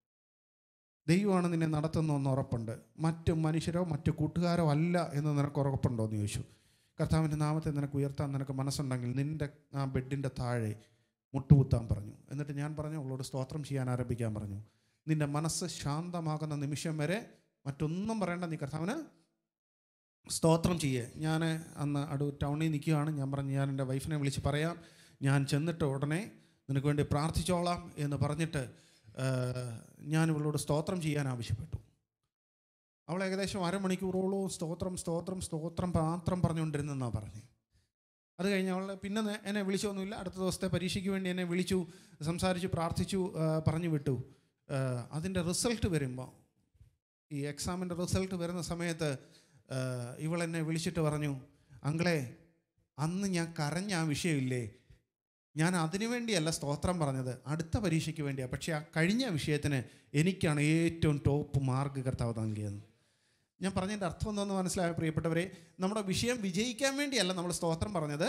ദൈവമാണ് നിന്നെ നടത്തുന്നതെന്ന് ഉറപ്പുണ്ട് മറ്റ് മനുഷ്യരോ മറ്റ് കൂട്ടുകാരോ അല്ല എന്ന് നിനക്ക് ഉറപ്പുണ്ടോ എന്ന് ചോദിച്ചു കർത്താവിൻ്റെ നാമത്തെ നിനക്ക് ഉയർത്താൻ നിനക്ക് മനസ്സുണ്ടെങ്കിൽ നിൻ്റെ ആ ബെഡിൻ്റെ താഴെ മുട്ടുകുത്താൻ പറഞ്ഞു എന്നിട്ട് ഞാൻ പറഞ്ഞു അവളോട് സ്തോത്രം ചെയ്യാൻ ആരംഭിക്കാൻ പറഞ്ഞു നിൻ്റെ മനസ്സ് ശാന്തമാകുന്ന നിമിഷം വരെ മറ്റൊന്നും പറയേണ്ട നീ കർത്താവിന് സ്തോത്രം ചെയ്യേ ഞാൻ അന്ന് അടു ടൗണിൽ നിൽക്കുകയാണ് ഞാൻ പറഞ്ഞു ഞാൻ എൻ്റെ വൈഫിനെ വിളിച്ച് പറയാം ഞാൻ ചെന്നിട്ട് ഉടനെ നിനക്ക് വേണ്ടി പ്രാർത്ഥിച്ചോളാം എന്ന് പറഞ്ഞിട്ട് ഏഹ്, ഞാൻ ഇവളോട് സ്തോത്രം ചെയ്യാൻ ആവശ്യപ്പെട്ടു അവൾ ഏകദേശം അരമണിക്കൂറോളം സ്തോത്രം സ്തോത്രം സ്തോത്രം മാത്രം പറഞ്ഞുകൊണ്ടിരുന്നെന്നാണ് പറഞ്ഞു അത് കഴിഞ്ഞ് അവൾ പിന്നെ നെ- എന്നെ വിളിച്ചൊന്നുമില്ല അടുത്ത ദിവസത്തെ പരീക്ഷയ്ക്ക് വേണ്ടി എന്നെ വിളിച്ചു സംസാരിച്ചു പ്രാർത്ഥിച്ചു ഏഹ്, പറഞ്ഞു വിട്ടു ഏഹ്, അതിൻ്റെ റിസൾട്ട് വരുമ്പോൾ ഈ എക്സാമിൻ്റെ റിസൾട്ട് വരുന്ന സമയത്ത് ഏഹ്, ഇവൾ എന്നെ വിളിച്ചിട്ട് പറഞ്ഞു അങ്ങളെ അന്ന് ഞാൻ കരഞ്ഞ ആ വിഷയമില്ലേ ഞാൻ അതിനു വേണ്ടിയല്ല സ്തോത്രം പറഞ്ഞത് അടുത്ത പരീക്ഷയ്ക്ക് വേണ്ടിയാണ് പക്ഷേ ആ കഴിഞ്ഞ വിഷയത്തിന് എനിക്കാണ് ഏറ്റവും ടോപ്പ് മാർക്ക് കർത്താവ് നൽകിയത് ഞാൻ പറഞ്ഞതിൻ്റെ അർത്ഥം എന്താണെന്ന് മനസ്സിലായ പ്രിയപ്പെട്ടവരെ നമ്മുടെ വിഷയം വിജയിക്കാൻ വേണ്ടിയല്ല നമ്മൾ സ്തോത്രം പറഞ്ഞത്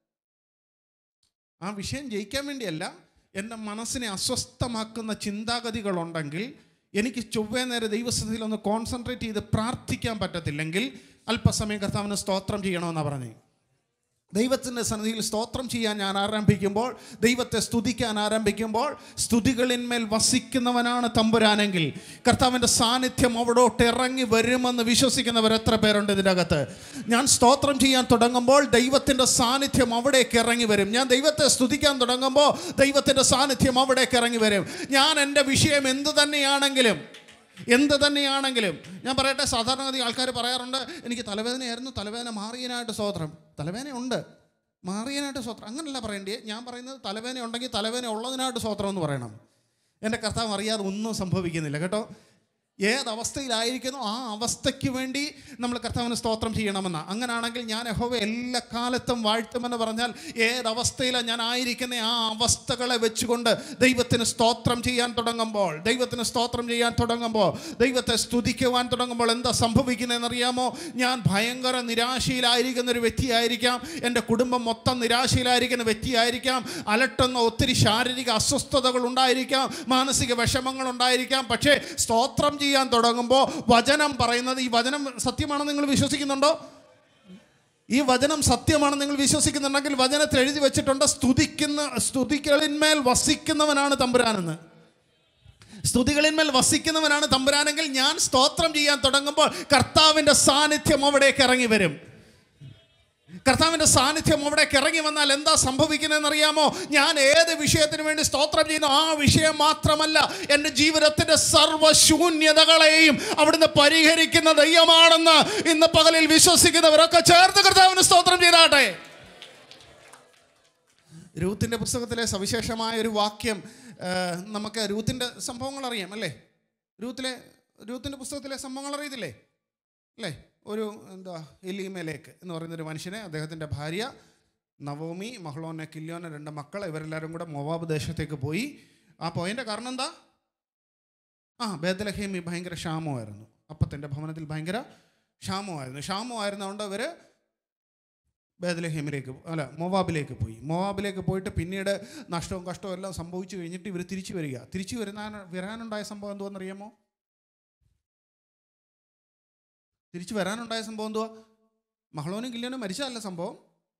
ആ വിഷയം ജയിക്കാൻ വേണ്ടിയല്ല എൻ്റെ മനസ്സിനെ അസ്വസ്ഥമാക്കുന്ന ചിന്താഗതികളുണ്ടെങ്കിൽ എനിക്ക് ചൊവ്വേ നേരെ ദൈവസ്ഥിതിയിൽ ഒന്ന് കോൺസെൻട്രേറ്റ് ചെയ്ത് പ്രാർത്ഥിക്കാൻ പറ്റത്തില്ലെങ്കിൽ അല്പസമയം കർത്താവിന് സ്തോത്രം ചെയ്യണമെന്നാണ് പറഞ്ഞത് ദൈവത്തിൻ്റെ സന്നിധിയിൽ സ്തോത്രം ചെയ്യാൻ ഞാൻ ആരംഭിക്കുമ്പോൾ ദൈവത്തെ സ്തുതിക്കാൻ ആരംഭിക്കുമ്പോൾ സ്തുതികളിന്മേൽ വസിക്കുന്നവനാണ് തമ്പുരാനെങ്കിൽ കർത്താവിൻ്റെ സാന്നിധ്യം അവിടോട്ട് ഇറങ്ങി വരുമെന്ന് വിശ്വസിക്കുന്നവർ എത്ര പേരുണ്ട് ഇതിൻ്റെ അകത്ത് ഞാൻ സ്തോത്രം ചെയ്യാൻ തുടങ്ങുമ്പോൾ ദൈവത്തിൻ്റെ സാന്നിധ്യം അവിടേക്ക് ഇറങ്ങി വരും ഞാൻ ദൈവത്തെ സ്തുതിക്കാൻ തുടങ്ങുമ്പോൾ ദൈവത്തിൻ്റെ സാന്നിധ്യം അവിടേക്ക് ഇറങ്ങി വരും ഞാൻ എൻ്റെ വിഷയം എന്ത് തന്നെയാണെങ്കിലും എന്ത് തന്നെയാണെങ്കിലും ഞാൻ പറയട്ടെ സാധാരണഗതി ആൾക്കാർ പറയാറുണ്ട് എനിക്ക് തലവേദനയായിരുന്നു തലവേദന മാറിയനായിട്ട് സ്തോത്രം തലവേദന ഉണ്ട് മാറിയനായിട്ട് സ്തോത്രം അങ്ങനല്ല പറയേണ്ടത് ഞാൻ പറയുന്നത് തലവേദന ഉണ്ടെങ്കിൽ തലവേദന ഉള്ളതിനായിട്ട് സ്തോത്രം എന്ന് പറയണം എൻ്റെ കർത്താവ് അറിയാതെ ഒന്നും സംഭവിക്കുന്നില്ല കേട്ടോ ഏതവസ്ഥയിലായിരിക്കുന്നു ആ അവസ്ഥയ്ക്ക് വേണ്ടി നമ്മൾ കർത്താവിന് സ്തോത്രം ചെയ്യണമെന്ന അങ്ങനാണെങ്കിൽ ഞാൻ യഹോവ എല്ലാ കാലത്തും വാഴ്ത്തുമെന്ന് പറഞ്ഞാൽ ഏതവസ്ഥയിലാണ് ഞാൻ ആയിരിക്കുന്ന ആ അവസ്ഥകളെ വെച്ചുകൊണ്ട് ദൈവത്തിന് സ്തോത്രം ചെയ്യാൻ തുടങ്ങുമ്പോൾ ദൈവത്തിന് സ്തോത്രം ചെയ്യാൻ തുടങ്ങുമ്പോൾ ദൈവത്തെ സ്തുതിക്കുവാൻ തുടങ്ങുമ്പോൾ എന്താ സംഭവിക്കുന്നതെന്ന് അറിയാമോ ഞാൻ ഭയങ്കര നിരാശയിലായിരിക്കുന്ന ഒരു വ്യക്തിയായിരിക്കാം എൻ്റെ കുടുംബം മൊത്തം നിരാശയിലായിരിക്കുന്ന വ്യക്തിയായിരിക്കാം അലട്ടുന്ന ഒത്തിരി ശാരീരിക അസ്വസ്ഥതകൾ ഉണ്ടായിരിക്കാം മാനസിക വിഷമങ്ങൾ ഉണ്ടായിരിക്കാം പക്ഷേ സ്തോത്രം ചെയ്യാൻ തുടങ്ങുമ്പോൾ വചനം പറയുന്നത് ഈ വചനം സത്യമാണെന്ന് നിങ്ങൾ വിശ്വസിക്കുന്നുണ്ടോ ഈ വചനം സത്യമാണെന്ന് നിങ്ങൾ വിശ്വസിക്കുന്നുണ്ടെങ്കിൽ വചനത്തിൽ എഴുതി വെച്ചിട്ടുണ്ട് സ്തുതിക്കുന്ന സ്തുതികളിന്മേൽ വസിക്കുന്നവനാണ് തമ്പുരാനെന്ന് സ്തുതികളിന്മേൽ വസിക്കുന്നവനാണ് തമ്പുരാനെങ്കിൽ ഞാൻ സ്തോത്രം ചെയ്യാൻ തുടങ്ങുമ്പോൾ കർത്താവിൻ്റെ സാന്നിധ്യം അവിടേക്ക് ഇറങ്ങി വരും കർത്താവിൻ്റെ സാന്നിധ്യം അവിടേക്ക് ഇറങ്ങി വന്നാൽ എന്താ സംഭവിക്കുന്നതെന്ന് അറിയാമോ ഞാൻ ഏത് വിഷയത്തിന് വേണ്ടി സ്തോത്രം ചെയ്യുന്നു ആ വിഷയം മാത്രമല്ല എൻ്റെ ജീവിതത്തിൻ്റെ സർവ്വശൂന്യതകളെയും അവിടുന്ന് പരിഹരിക്കുന്ന ദൈവമാണെന്ന് ഇന്ന് പകലിൽ വിശ്വസിക്കുന്നവരൊക്കെ ചേർത്ത് കർത്താവിന് സ്തോത്രം ചെയ്താട്ടെ രൂത്തിൻ്റെ പുസ്തകത്തിലെ സവിശേഷമായ ഒരു വാക്യം ആ, നമുക്ക് രൂത്തിൻ്റെ സംഭവങ്ങൾ അറിയാം അല്ലേ രൂത്തിലെ രൂത്തിൻ്റെ പുസ്തകത്തിലെ സംഭവങ്ങൾ അറിയത്തില്ലേ അല്ലേ ഒരു എന്താ എലീമേലേക്ക് എന്ന് പറയുന്നൊരു മനുഷ്യനെ അദ്ദേഹത്തിൻ്റെ ഭാര്യ നവോമി മഹ്ളോനെ കില്യോനെ രണ്ട് മക്കൾ ഇവരെല്ലാവരും കൂടെ മൊവാബ് ദേശത്തേക്ക് പോയി ആ പോയതിൻ്റെ കാരണം എന്താ ആ ബേദലഹേമി ഭയങ്കര ക്ഷാമമായിരുന്നു അപ്പത്തിൻ്റെ ഭവനത്തിൽ ഭയങ്കര ക്ഷാമമായിരുന്നു ക്ഷാമമായിരുന്നതുകൊണ്ട് അവർ ബേദലഹേമിലേക്ക് അല്ല മൊവാബിലേക്ക് പോയി മൊവാബിലേക്ക് പോയിട്ട് പിന്നീട് നഷ്ടവും കഷ്ടവും എല്ലാം സംഭവിച്ചു കഴിഞ്ഞിട്ട് ഇവർ തിരിച്ചു വരിക തിരിച്ചു വരുന്ന വരാനുണ്ടായ സംഭവം എന്തുവെന്നറിയാമോ തിരിച്ചു വരാനുണ്ടായ സംഭവം എന്തുവാ മഹളോനും കില്യോനും മരിച്ചതല്ല സംഭവം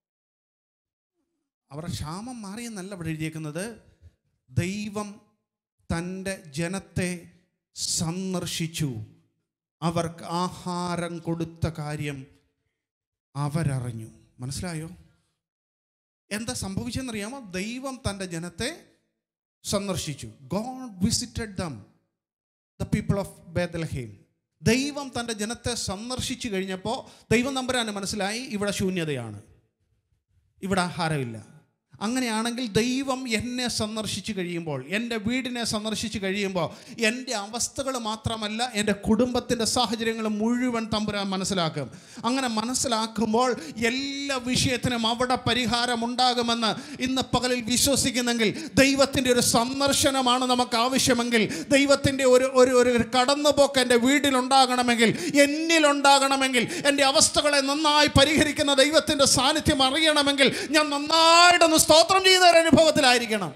അവരുടെ ക്ഷാമം മാറിയെന്നല്ല ഇവിടെ എഴുതിയേക്കുന്നത് ദൈവം തൻ്റെ ജനത്തെ സന്ദർശിച്ചു അവർക്ക് ആഹാരം കൊടുത്ത കാര്യം അവരറിഞ്ഞു മനസ്സിലായോ എന്താ സംഭവിച്ചെന്നറിയാമോ ദൈവം തൻ്റെ ജനത്തെ സന്ദർശിച്ചു God visited them the people of Bethlehem ദൈവം തൻ്റെ ജനത്തെ സന്ദർശിച്ചു കഴിഞ്ഞപ്പോൾ ദൈവം നമ്പരാന് മനസ്സിലായി ഇവിടെ ശൂന്യതയാണ് ഇവിടെ ആഹാരമില്ല അങ്ങനെയാണെങ്കിൽ ദൈവം എന്നെ സന്ദർശിച്ചു കഴിയുമ്പോൾ എൻ്റെ വീടിനെ സന്ദർശിച്ചു കഴിയുമ്പോൾ എൻ്റെ അവസ്ഥകൾ മാത്രമല്ല എൻ്റെ കുടുംബത്തിൻ്റെ സാഹചര്യങ്ങൾ മുഴുവൻ തമ്പുരാൻ മനസ്സിലാക്കും അങ്ങനെ മനസ്സിലാക്കുമ്പോൾ എല്ലാ വിഷയത്തിനും അവിടെ പരിഹാരം ഉണ്ടാകുമെന്ന് ഇന്ന് പകലിൽ വിശ്വസിക്കുന്നെങ്കിൽ ദൈവത്തിൻ്റെ ഒരു സന്ദർശനമാണ് നമുക്ക് ആവശ്യമെങ്കിൽ ദൈവത്തിൻ്റെ ഒരു ഒരു ഒരു കടന്നുപോക്ക് എൻ്റെ വീട്ടിലുണ്ടാകണമെങ്കിൽ എന്നിലുണ്ടാകണമെങ്കിൽ എൻ്റെ അവസ്ഥകളെ നന്നായി പരിഹരിക്കുന്ന ദൈവത്തിൻ്റെ സാന്നിധ്യം അറിയണമെങ്കിൽ ഞാൻ നന്നായിട്ടൊന്ന് സ്തോത്രം ചെയ്യുന്ന ഒരു അനുഭവത്തിലായിരിക്കണം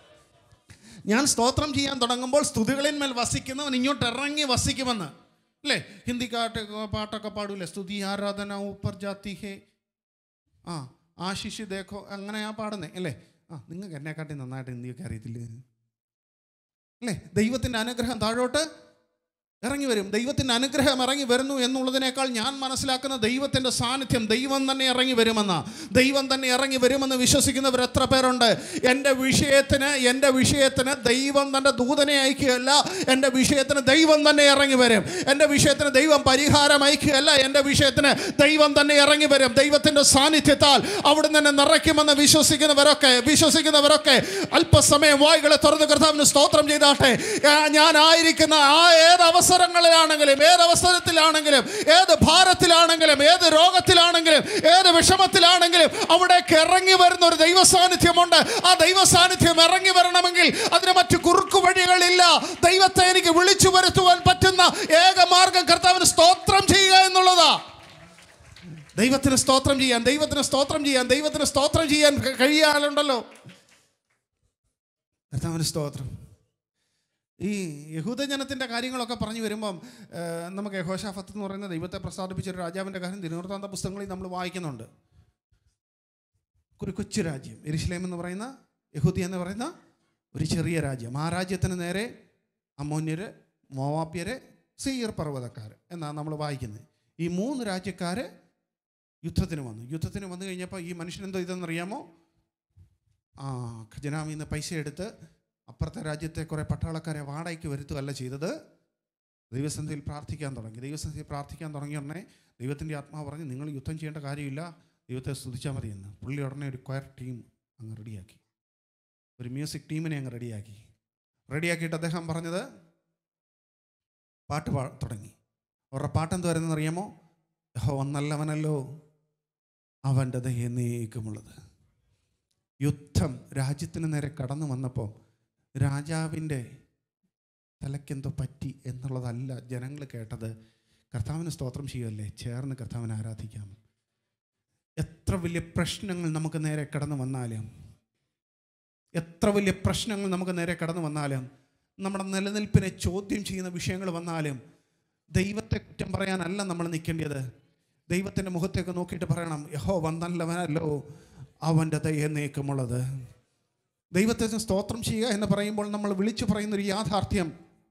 ഞാൻ സ്തോത്രം ചെയ്യാൻ തുടങ്ങുമ്പോൾ സ്തുതികളിന്മേൽ വസിക്കുന്നവൻ ഇങ്ങോട്ട് ഇറങ്ങി വസിക്കുമെന്ന് അല്ലേ ഹിന്ദിക്കാട്ട് പാട്ടൊക്കെ പാടൂലേ സ്തുതി ആരാധന ഊപ്പർ ജാതി ഹേ ആ ആശിഷ് ദേഖോ അങ്ങനെയാ പാടുന്നേ അല്ലേ ആ നിങ്ങൾക്ക് എന്നെക്കാട്ടി നന്നായിട്ട് ഹിന്ദിയൊക്കെ അറിയത്തില്ലേ അല്ലേ ദൈവത്തിൻ്റെ അനുഗ്രഹം താഴോട്ട് ഇറങ്ങി വരും ദൈവത്തിൻ്റെ അനുഗ്രഹം ഇറങ്ങി വരുന്നു എന്നുള്ളതിനേക്കാൾ ഞാൻ മനസ്സിലാക്കുന്ന ദൈവത്തിൻ്റെ സാന്നിധ്യം ദൈവം തന്നെ ഇറങ്ങി വരുമെന്ന ദൈവം തന്നെ ഇറങ്ങി വരുമെന്ന് വിശ്വസിക്കുന്നവർ എത്ര പേരുണ്ട് എൻ്റെ വിഷയത്തിന് എൻ്റെ വിഷയത്തിന് ദൈവം തൻ്റെ ദൂതനെ അയക്കുകയല്ല എൻ്റെ വിഷയത്തിന് ദൈവം തന്നെ ഇറങ്ങി വരും എൻ്റെ വിഷയത്തിന് ദൈവം പരിഹാരം അയക്കുകയല്ല എൻ്റെ വിഷയത്തിന് ദൈവം തന്നെ ഇറങ്ങി വരും ദൈവത്തിൻ്റെ സാന്നിധ്യത്താൽ അവിടെ തന്നെ നിറയ്ക്കുമെന്ന് വിശ്വസിക്കുന്നവരൊക്കെ വിശ്വസിക്കുന്നവരൊക്കെ അല്പസമയം വായികളെ തുറന്ന് കർത്താവിന് സ്തോത്രം ചെയ്താട്ടെ ആ, ഞാനായിരിക്കുന്ന ആ ഏത് അവസരങ്ങളിലാണെങ്കിലും ഏത് അവസരത്തിലാണെങ്കിലും ഏത് ഭാരത്തിലാണെങ്കിലും ഏത് രോഗത്തിലാണെങ്കിലും ഏത് വിഷമത്തിലാണെങ്കിലും അവിടേക്ക് ഇറങ്ങി വരുന്ന ഒരു ദൈവ സാന്നിധ്യമുണ്ട് ആ ദൈവ സാന്നിധ്യം ഇറങ്ങി വരണമെങ്കിൽ അതിന് മറ്റു കുറുക്കു വഴികളില്ല ദൈവത്തെ എനിക്ക് വിളിച്ചു വരുത്തുവാൻ പറ്റുന്ന ഏക മാർഗം കർത്താവിന് സ്തോത്രം ചെയ്യുക എന്നുള്ളതാ ദൈവത്തിന് സ്തോത്രം ചെയ്യാൻ ദൈവത്തിന് സ്തോത്രം ചെയ്യാൻ ദൈവത്തിന് സ്തോത്രം ചെയ്യാൻ ക- കഴിയാനുണ്ടല്ലോ കർത്താവിന് സ്തോത്രം ഈ യഹൂദജനത്തിൻ്റെ കാര്യങ്ങളൊക്കെ പറഞ്ഞു വരുമ്പം ആ, നമുക്ക് യഹോഷാഫത്ത് എന്ന് പറയുന്ന ദൈവത്തെ പ്രസാദിപ്പിച്ച ഒരു രാജാവിൻ്റെ കാര്യം ദിനവൃത്താന്ത പുസ്തകങ്ങളിൽ നമ്മൾ വായിക്കുന്നുണ്ട് ഒരു കൊച്ചു രാജ്യം എരിശിലേം എന്ന് പറയുന്ന യഹൂദി എന്ന് പറയുന്ന ഒരു ചെറിയ രാജ്യം ആ രാജ്യത്തിന് നേരെ അമോന്യര് മോവാപ്യര് സീയർ പർവ്വതക്കാർ എന്നാണ് നമ്മൾ വായിക്കുന്നത് ഈ മൂന്ന് രാജ്യക്കാർ യുദ്ധത്തിന് വന്നു യുദ്ധത്തിന് വന്നു കഴിഞ്ഞപ്പോൾ ഈ മനുഷ്യൻ എന്തോ ഇതെന്നറിയാമോ ആ ഖജനാമിൽ നിന്ന് പൈസ എടുത്ത് അപ്പുറത്തെ രാജ്യത്തെ കുറേ പട്ടാളക്കാരെ വാടകയ്ക്ക് വരുത്തുകയല്ല ചെയ്തത് ദൈവസന്ധിയിൽ പ്രാർത്ഥിക്കാൻ തുടങ്ങി ദൈവസന്ധിയിൽ പ്രാർത്ഥിക്കാൻ തുടങ്ങിയ ഉടനെ ദൈവത്തിൻ്റെ ആത്മാവ് പറഞ്ഞ് നിങ്ങൾ യുദ്ധം ചെയ്യേണ്ട കാര്യമില്ല ദൈവത്തെ സ്തുതിച്ചാൽ മതിയെന്ന് പുള്ളി ഉടനെ ഒരു ക്വയർ ടീം അങ്ങ് റെഡിയാക്കി ഒരു മ്യൂസിക് ടീമിനെ അങ്ങ് റെഡിയാക്കി റെഡിയാക്കിയിട്ട് അദ്ദേഹം പറഞ്ഞത് പാട്ട് പാ തുടങ്ങി അവരുടെ പാട്ട് എന്ത് വരുന്നതെന്ന് അറിയാമോ ഹോ നല്ലവനല്ലോ അവൻ്റെ ദയനേക്കുമുള്ളത് യുദ്ധം രാജ്യത്തിന് നേരെ കടന്നു വന്നപ്പോൾ രാജാവിൻ്റെ തലയ്ക്കെന്തോ പറ്റി എന്നുള്ളതല്ല ജനങ്ങൾ കേട്ടത് കർത്താവിന് സ്തോത്രം ചെയ്യുമല്ലേ ചേർന്ന് കർത്താവിനെ ആരാധിക്കാം എത്ര വലിയ പ്രശ്നങ്ങൾ നമുക്ക് നേരെ കടന്നു വന്നാലും എത്ര വലിയ പ്രശ്നങ്ങൾ നമുക്ക് നേരെ കടന്നു വന്നാലും നമ്മുടെ നിലനിൽപ്പിനെ ചോദ്യം ചെയ്യുന്ന വിഷയങ്ങൾ വന്നാലും ദൈവത്തെ കുറ്റം പറയാനല്ല നമ്മൾ നിൽക്കേണ്ടത് ദൈവത്തിൻ്റെ മുഖത്തേക്ക് നോക്കിയിട്ട് പറയണം യഹോ വന്നല്ലവനല്ലോ അവൻ്റെ ദയ നീക്കമുള്ളത് ദൈവത്തെ സ്തോത്രം ചെയ്യുക എന്ന് പറയുമ്പോൾ നമ്മൾ വിളിച്ചു പറയുന്ന ഒരു യാഥാർത്ഥ്യം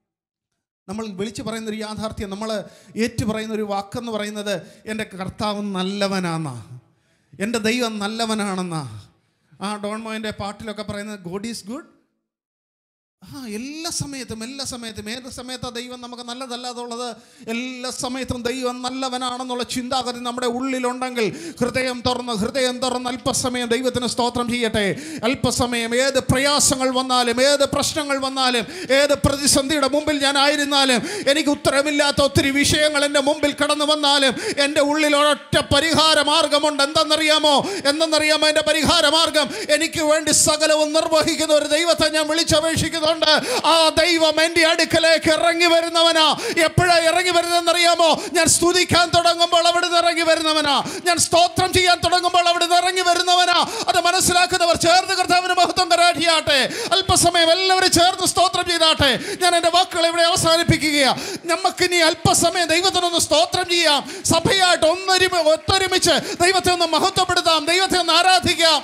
നമ്മൾ വിളിച്ചു പറയുന്ന ഒരു യാഥാർത്ഥ്യം നമ്മൾ ഏറ്റു പറയുന്ന ഒരു വാക്കെന്ന് പറയുന്നത് എൻ്റെ കർത്താവ് നല്ലവനാന്നാ എൻ്റെ ദൈവം നല്ലവനാണെന്നാ ആ ഡോൺ മോയൻ്റെ പാട്ടിലൊക്കെ പറയുന്നത് ഗോഡ് ഈസ് ഗുഡ് ആ എല്ലാ സമയത്തും എല്ലാ സമയത്തും ഏത് സമയത്താണ് ദൈവം നമുക്ക് നല്ലതല്ലാതുള്ളത് എല്ലാ സമയത്തും ദൈവം നല്ലവനാണെന്നുള്ള ചിന്താഗതി നമ്മുടെ ഉള്ളിലുണ്ടെങ്കിൽ ഹൃദയം തുറന്ന് ഹൃദയം തുറന്ന് അല്പസമയം ദൈവത്തിന് സ്തോത്രം ചെയ്യട്ടെ അല്പസമയം ഏത് പ്രയാസങ്ങൾ വന്നാലും ഏത് പ്രശ്നങ്ങൾ വന്നാലും ഏത് പ്രതിസന്ധിയുടെ മുമ്പിൽ ഞാൻ ആയിരുന്നാലും എനിക്ക് ഉത്തരമില്ലാത്ത ഒത്തിരി വിഷയങ്ങൾ എൻ്റെ മുമ്പിൽ കടന്നു വന്നാലും എൻ്റെ ഉള്ളിൽ ഒരൊറ്റ പരിഹാര മാർഗമുണ്ട് എന്തെന്നറിയാമോ എന്തെന്നറിയാമോ എൻ്റെ പരിഹാര മാർഗം എനിക്ക് വേണ്ടി സകലവും നിർവഹിക്കുന്ന ഒരു ദൈവത്തെ ഞാൻ വിളിച്ചപേക്ഷിക്കുന്നുണ്ട് ആ ദൈവം എൻ്റെ അടുക്കലേക്ക് ഇറങ്ങി വരുന്നവനാ എപ്പോഴാ ഇറങ്ങി വരുന്നതെന്നറിയാമോ ഞാൻ സ്തുതിക്കാൻ തുടങ്ങുമ്പോൾ അവിടുന്ന് ഇറങ്ങി വരുന്നവനാ ഞാൻ സ്തോത്രം ചെയ്യാൻ തുടങ്ങുമ്പോൾ അവിടുന്ന് ഇറങ്ങി വരുന്നവനാ അത് മനസ്സിലാക്കുന്നവർ ചേർന്ന് കർത്താവിന് മഹത്വം കരാട്ടിയാട്ടെ അല്പസമയം എല്ലാവരും ചേർന്ന് സ്തോത്രം ചെയ്താട്ടെ ഞാൻ എൻ്റെ വാക്കുകൾ ഇവിടെ അവസാനിപ്പിക്കുകയാണ് നമുക്കിനി അല്പസമയം ദൈവത്തിനൊന്ന് സ്തോത്രം ചെയ്യാം സഭയായിട്ട് ഒന്നൊരുമ ഒത്തൊരുമിച്ച് ദൈവത്തെ ഒന്ന് മഹത്വപ്പെടുത്താം ദൈവത്തെ ഒന്ന് ആരാധിക്കാം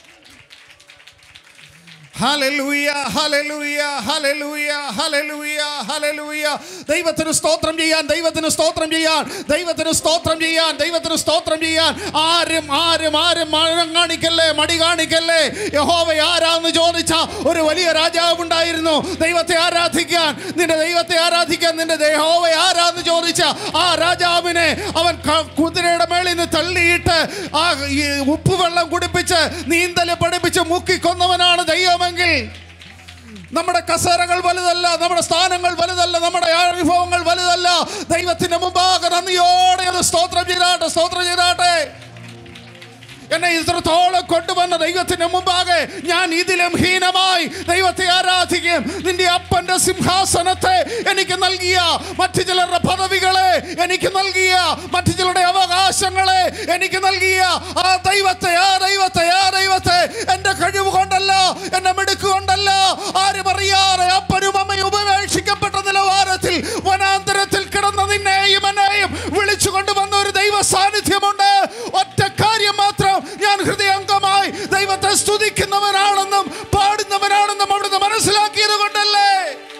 hallelujah hallelujah hallelujah hallelujah hallelujah ദൈവത്തിന് സ്തോത്രം ചെയ്യാൻ ദൈവത്തിന് സ്തോത്രം ചെയ്യാൻ ദൈവത്തിന് സ്തോത്രം ചെയ്യാൻ ദൈവത്തിന് സ്തോത്രം ചെയ്യാൻ ആരും ആരും ആരും മഴം കാണിക്കല്ലേ മടി കാണിക്കല്ലേ യഹോവ ആരാന്ന് ചോദിച്ച ഒരു വലിയ രാജാവ് ഉണ്ടായിരുന്നു ദൈവത്തെ ആരാധിക്കാൻ നിന്റെ ദൈവത്തെ ആരാധിക്കാൻ നിന്റെ യഹോവ ആരാന്ന് ചോദിച്ച ആ രാജാവിനെ അവൻ ക- കുതിരയുടെ മേളിൽ നിന്ന് തള്ളിയിട്ട് ആ ഈ ഉപ്പുവെള്ളം കുടിപ്പിച്ച് നീന്തൽ പഠിപ്പിച്ച് മുക്കിക്കൊന്നവനാണ് ദൈവമെങ്കിൽ നമ്മുടെ കസേരകൾ വലുതല്ല നമ്മുടെ സ്ഥാനങ്ങൾ വലുതല്ല നമ്മുടെ അനുഭവങ്ങൾ വലുതല്ല ദൈവത്തിന്റെ മുമ്പാകെ നന്ദിയോടെ ഒന്ന് സ്തോത്രം ചെയ്താട്ടെ സ്തോത്രം ചെയ്താട്ടെ എന്നെ ഇത്രത്തോളം കൊണ്ടുവന്ന ദൈവത്തിന്റെ മുമ്പാകെ ഞാൻ ഇതിലും ഹീനമായി ദൈവത്തെ ആരാധിക്കും നിന്റെ അപ്പന്റെ സിംഹാസനത്തെ എനിക്ക് നൽകിയ മറ്റു ചിലരുടെ പദവികളെ എനിക്ക് നൽകിയ മറ്റു ചിലരുടെ അവകാശങ്ങളെ എനിക്ക് നൽകിയ ആ ദൈവത്തെ ആ ദൈവത്തെ ആ ദൈവത്തെ എന്റെ കഴിവ് കൊണ്ടല്ല എന്റെ മിടുക്ക് കൊണ്ടല്ല ആരും അറിയാതെ അപ്പനും അമ്മയും ഉപേക്ഷിക്കപ്പെട്ട നിലവാരത്തിൽ വനാന്തരത്തിൽ കിടന്ന നിന്നെയും എന്നെയും വിളിച്ചു കൊണ്ടുവന്ന ഒരു ദൈവ സാന്നിധ്യമുണ്ട് ഒറ്റ കാര്യം മാത്രം ഞാൻ ഹൃദയംഗമായി ദൈവത്തെ സ്തുതിക്കുന്നവനാണെന്നും പാടുന്നവനാണെന്നും അവിടുന്ന് മനസ്സിലാക്കിയത് കൊണ്ടല്ലേ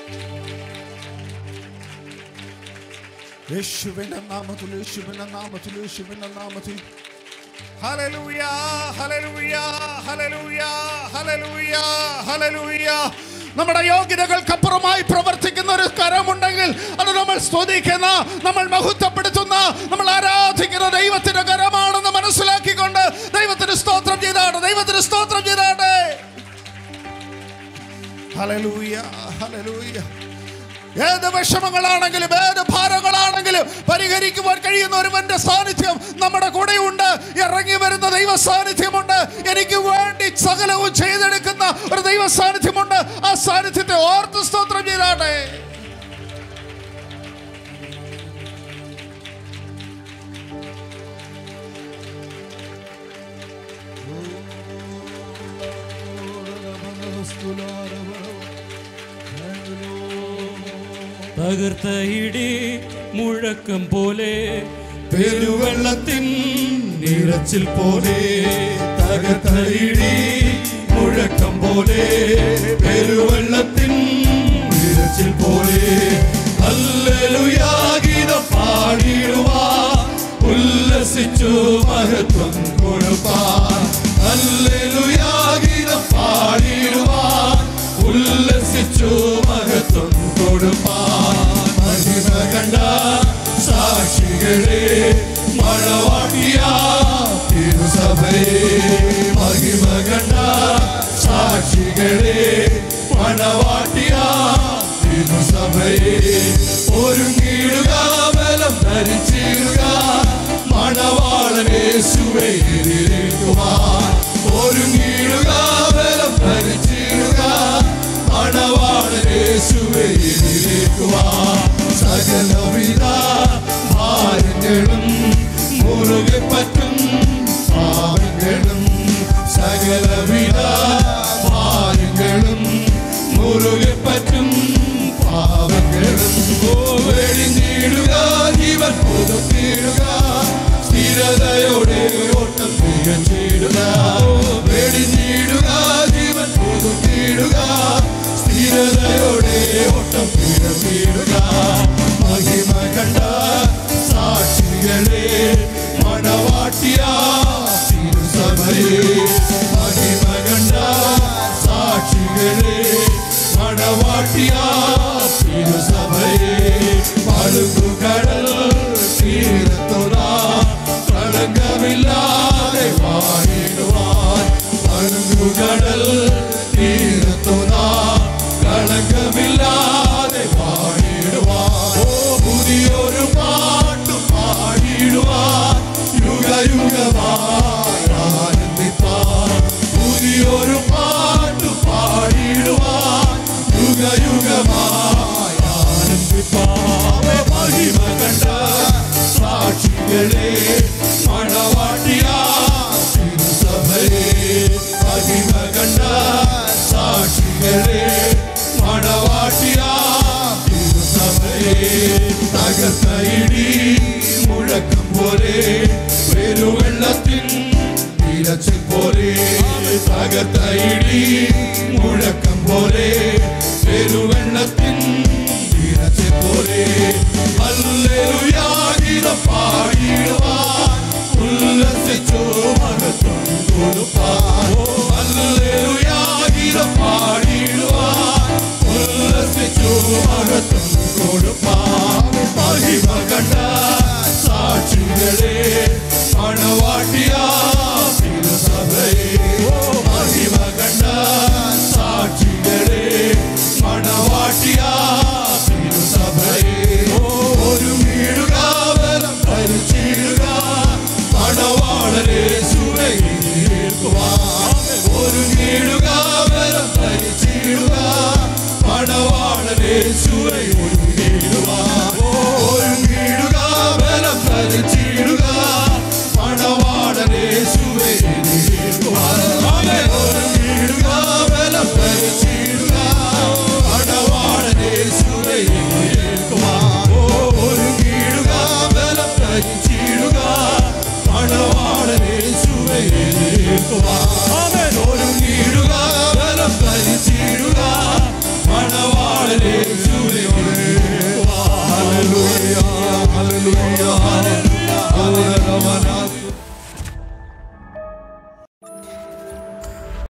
യേശുവിന്റെ നാമത്തിൽ യേശുവിന്റെ നാമത്തിൽ യേശുവിന്റെ നാമത്തിൽ hallelujah hallelujah hallelujah hallelujah hallelujah നമ്മുടെ യോഗ്യതകൾക്കപ്പുറമായി പ്രവർത്തിക്കുന്ന ഒരു കരമുണ്ടെങ്കിൽ അത് നമ്മൾ സ്തുതിക്കുന്ന നമ്മൾ മഹത്വപ്പെടുത്തുന്ന നമ്മൾ ആരാധിക്കുന്ന ദൈവത്തിന്റെ കരമാണെന്ന് മനസ്സിലാക്കിക്കൊണ്ട് ദൈവത്തിന് സ്തോത്രം ചെയ്താണ് ദൈവത്തിന് സ്തോത്രം ചെയ്താണ് ഹല്ലേലൂയ ഹല്ലേലൂയ ഏത് വിഷമങ്ങളാണെങ്കിലും ഏത് ഭാരങ്ങളാണെങ്കിലും പരിഹരിക്കുവാൻ കഴിയുന്ന ഒരുവന്റെ സാന്നിധ്യം നമ്മുടെ കൂടെയുണ്ട് ഇറങ്ങി വരുന്ന ദൈവ സാന്നിധ്യമുണ്ട് എനിക്ക് വേണ്ടി സകലവും ചെയ്തെടുക്കുന്ന ഒരു ദൈവ സാന്നിധ്യമുണ്ട് ആ സാന്നിധ്യത്തെ ഓർത്ത് സ്തോത്രം ചെയ്താട്ടെ തകർത്ത ഇടി മുഴക്കം പോലെ പെരുവെള്ളത്തിൻ നിറച്ചിൽ പോലെ തകർത്ത ഇടി മുഴക്കം പോലെ പെരുവെള്ളത്തിൻ നിറച്ചിൽ പോലെ അല്ലലുയാഗീതം പാടിടുവാ ഉല്ലസിച്ചു മഹത്വം കൊടുപ്പാൻ അല്ലലുയാഗീതം പാടിടുവാ ഉല്ലസിച്ചു മഹത്വം കൊടുപ്പാൻ മഹിമ കണ്ട സാക്ഷികളെ മഴവാട്ടിയ തിരുസഭയെ മഹിമ കണ്ട സാക്ഷികളെ മണവാട്ടിയ തിരുസഭയെ ഒരുങ്ങിടുക ബലം ധരിച്ചിടുക മണവാളനേശുവെ എതിരേൽക്കുവാൻ ഒരുങ്ങിടുക ബലം ധരിച്ചിടുക മണവാളനേശുവെ എതിരേൽക്കുവാൻ സകലവിധ ഭാരങ്ങളും മുറുകെ പറ്റും പാവങ്ങളും സകലവിധ ഭാരങ്ങളും മുറുകെ പറ്റും പാവങ്ങളും ഓ വെടിഞ്ഞിടുക ജീവൻ പുതുക്കിടുക സ്ഥിരതയോടെ ഓട്ടം തികച്ചിടുക വെടിഞ്ഞിടുക ജീവൻ പുതുക്കിടുക സ്ഥിരതയോടെ ഓട്ടം തികച്ചിടുക യുഗ യുഗമായി ആനന്ദിപ്പാവേ മഹിമ കണ്ട സാക്ഷികളെ മണവാട്ടിയാ തിരുസഭയെ മഹിമ കണ്ട സാക്ഷികളെ മണവാട്ടിയാ തിരുസഭയെ തകർത്ത ഇടി മുഴക്കം പോലെ പെരുവെള്ളത്തിൻ ഇരച്ചിൽ പോലെ തകർത്ത ഇടി മുഴക്കം പോലെ പെരുവെള്ളത്തിൻ ഇരച്ചിൽ പോലെ ഹല്ലേലൂയാഗീതം പാടിടുവാൻ ഉല്ലസിച്ചു മഹത്വം കൊടുപ്പാൻ ഹല്ലേലൂയാഗീതം പാടിടുവാൻ ഉല്ലസിച്ചു മഹത്വം കൊടുപ്പാൻ മഹിമ കണ്ട സാക്ഷികളെ മണവാട്ടിയാ തിരുസഭയെ മഹിമ കണ്ട സാക്ഷികളെ മണവാട്ടിയാ തിരുസഭയെ ഒരു വീടുക വരം ഭരിച്ചിടുക മണവാളരെ സുഖീർക്കുവാൻ ഒരു വീടുക വരം ഭരിച്ചിടുക മണവാളരെ സുഖ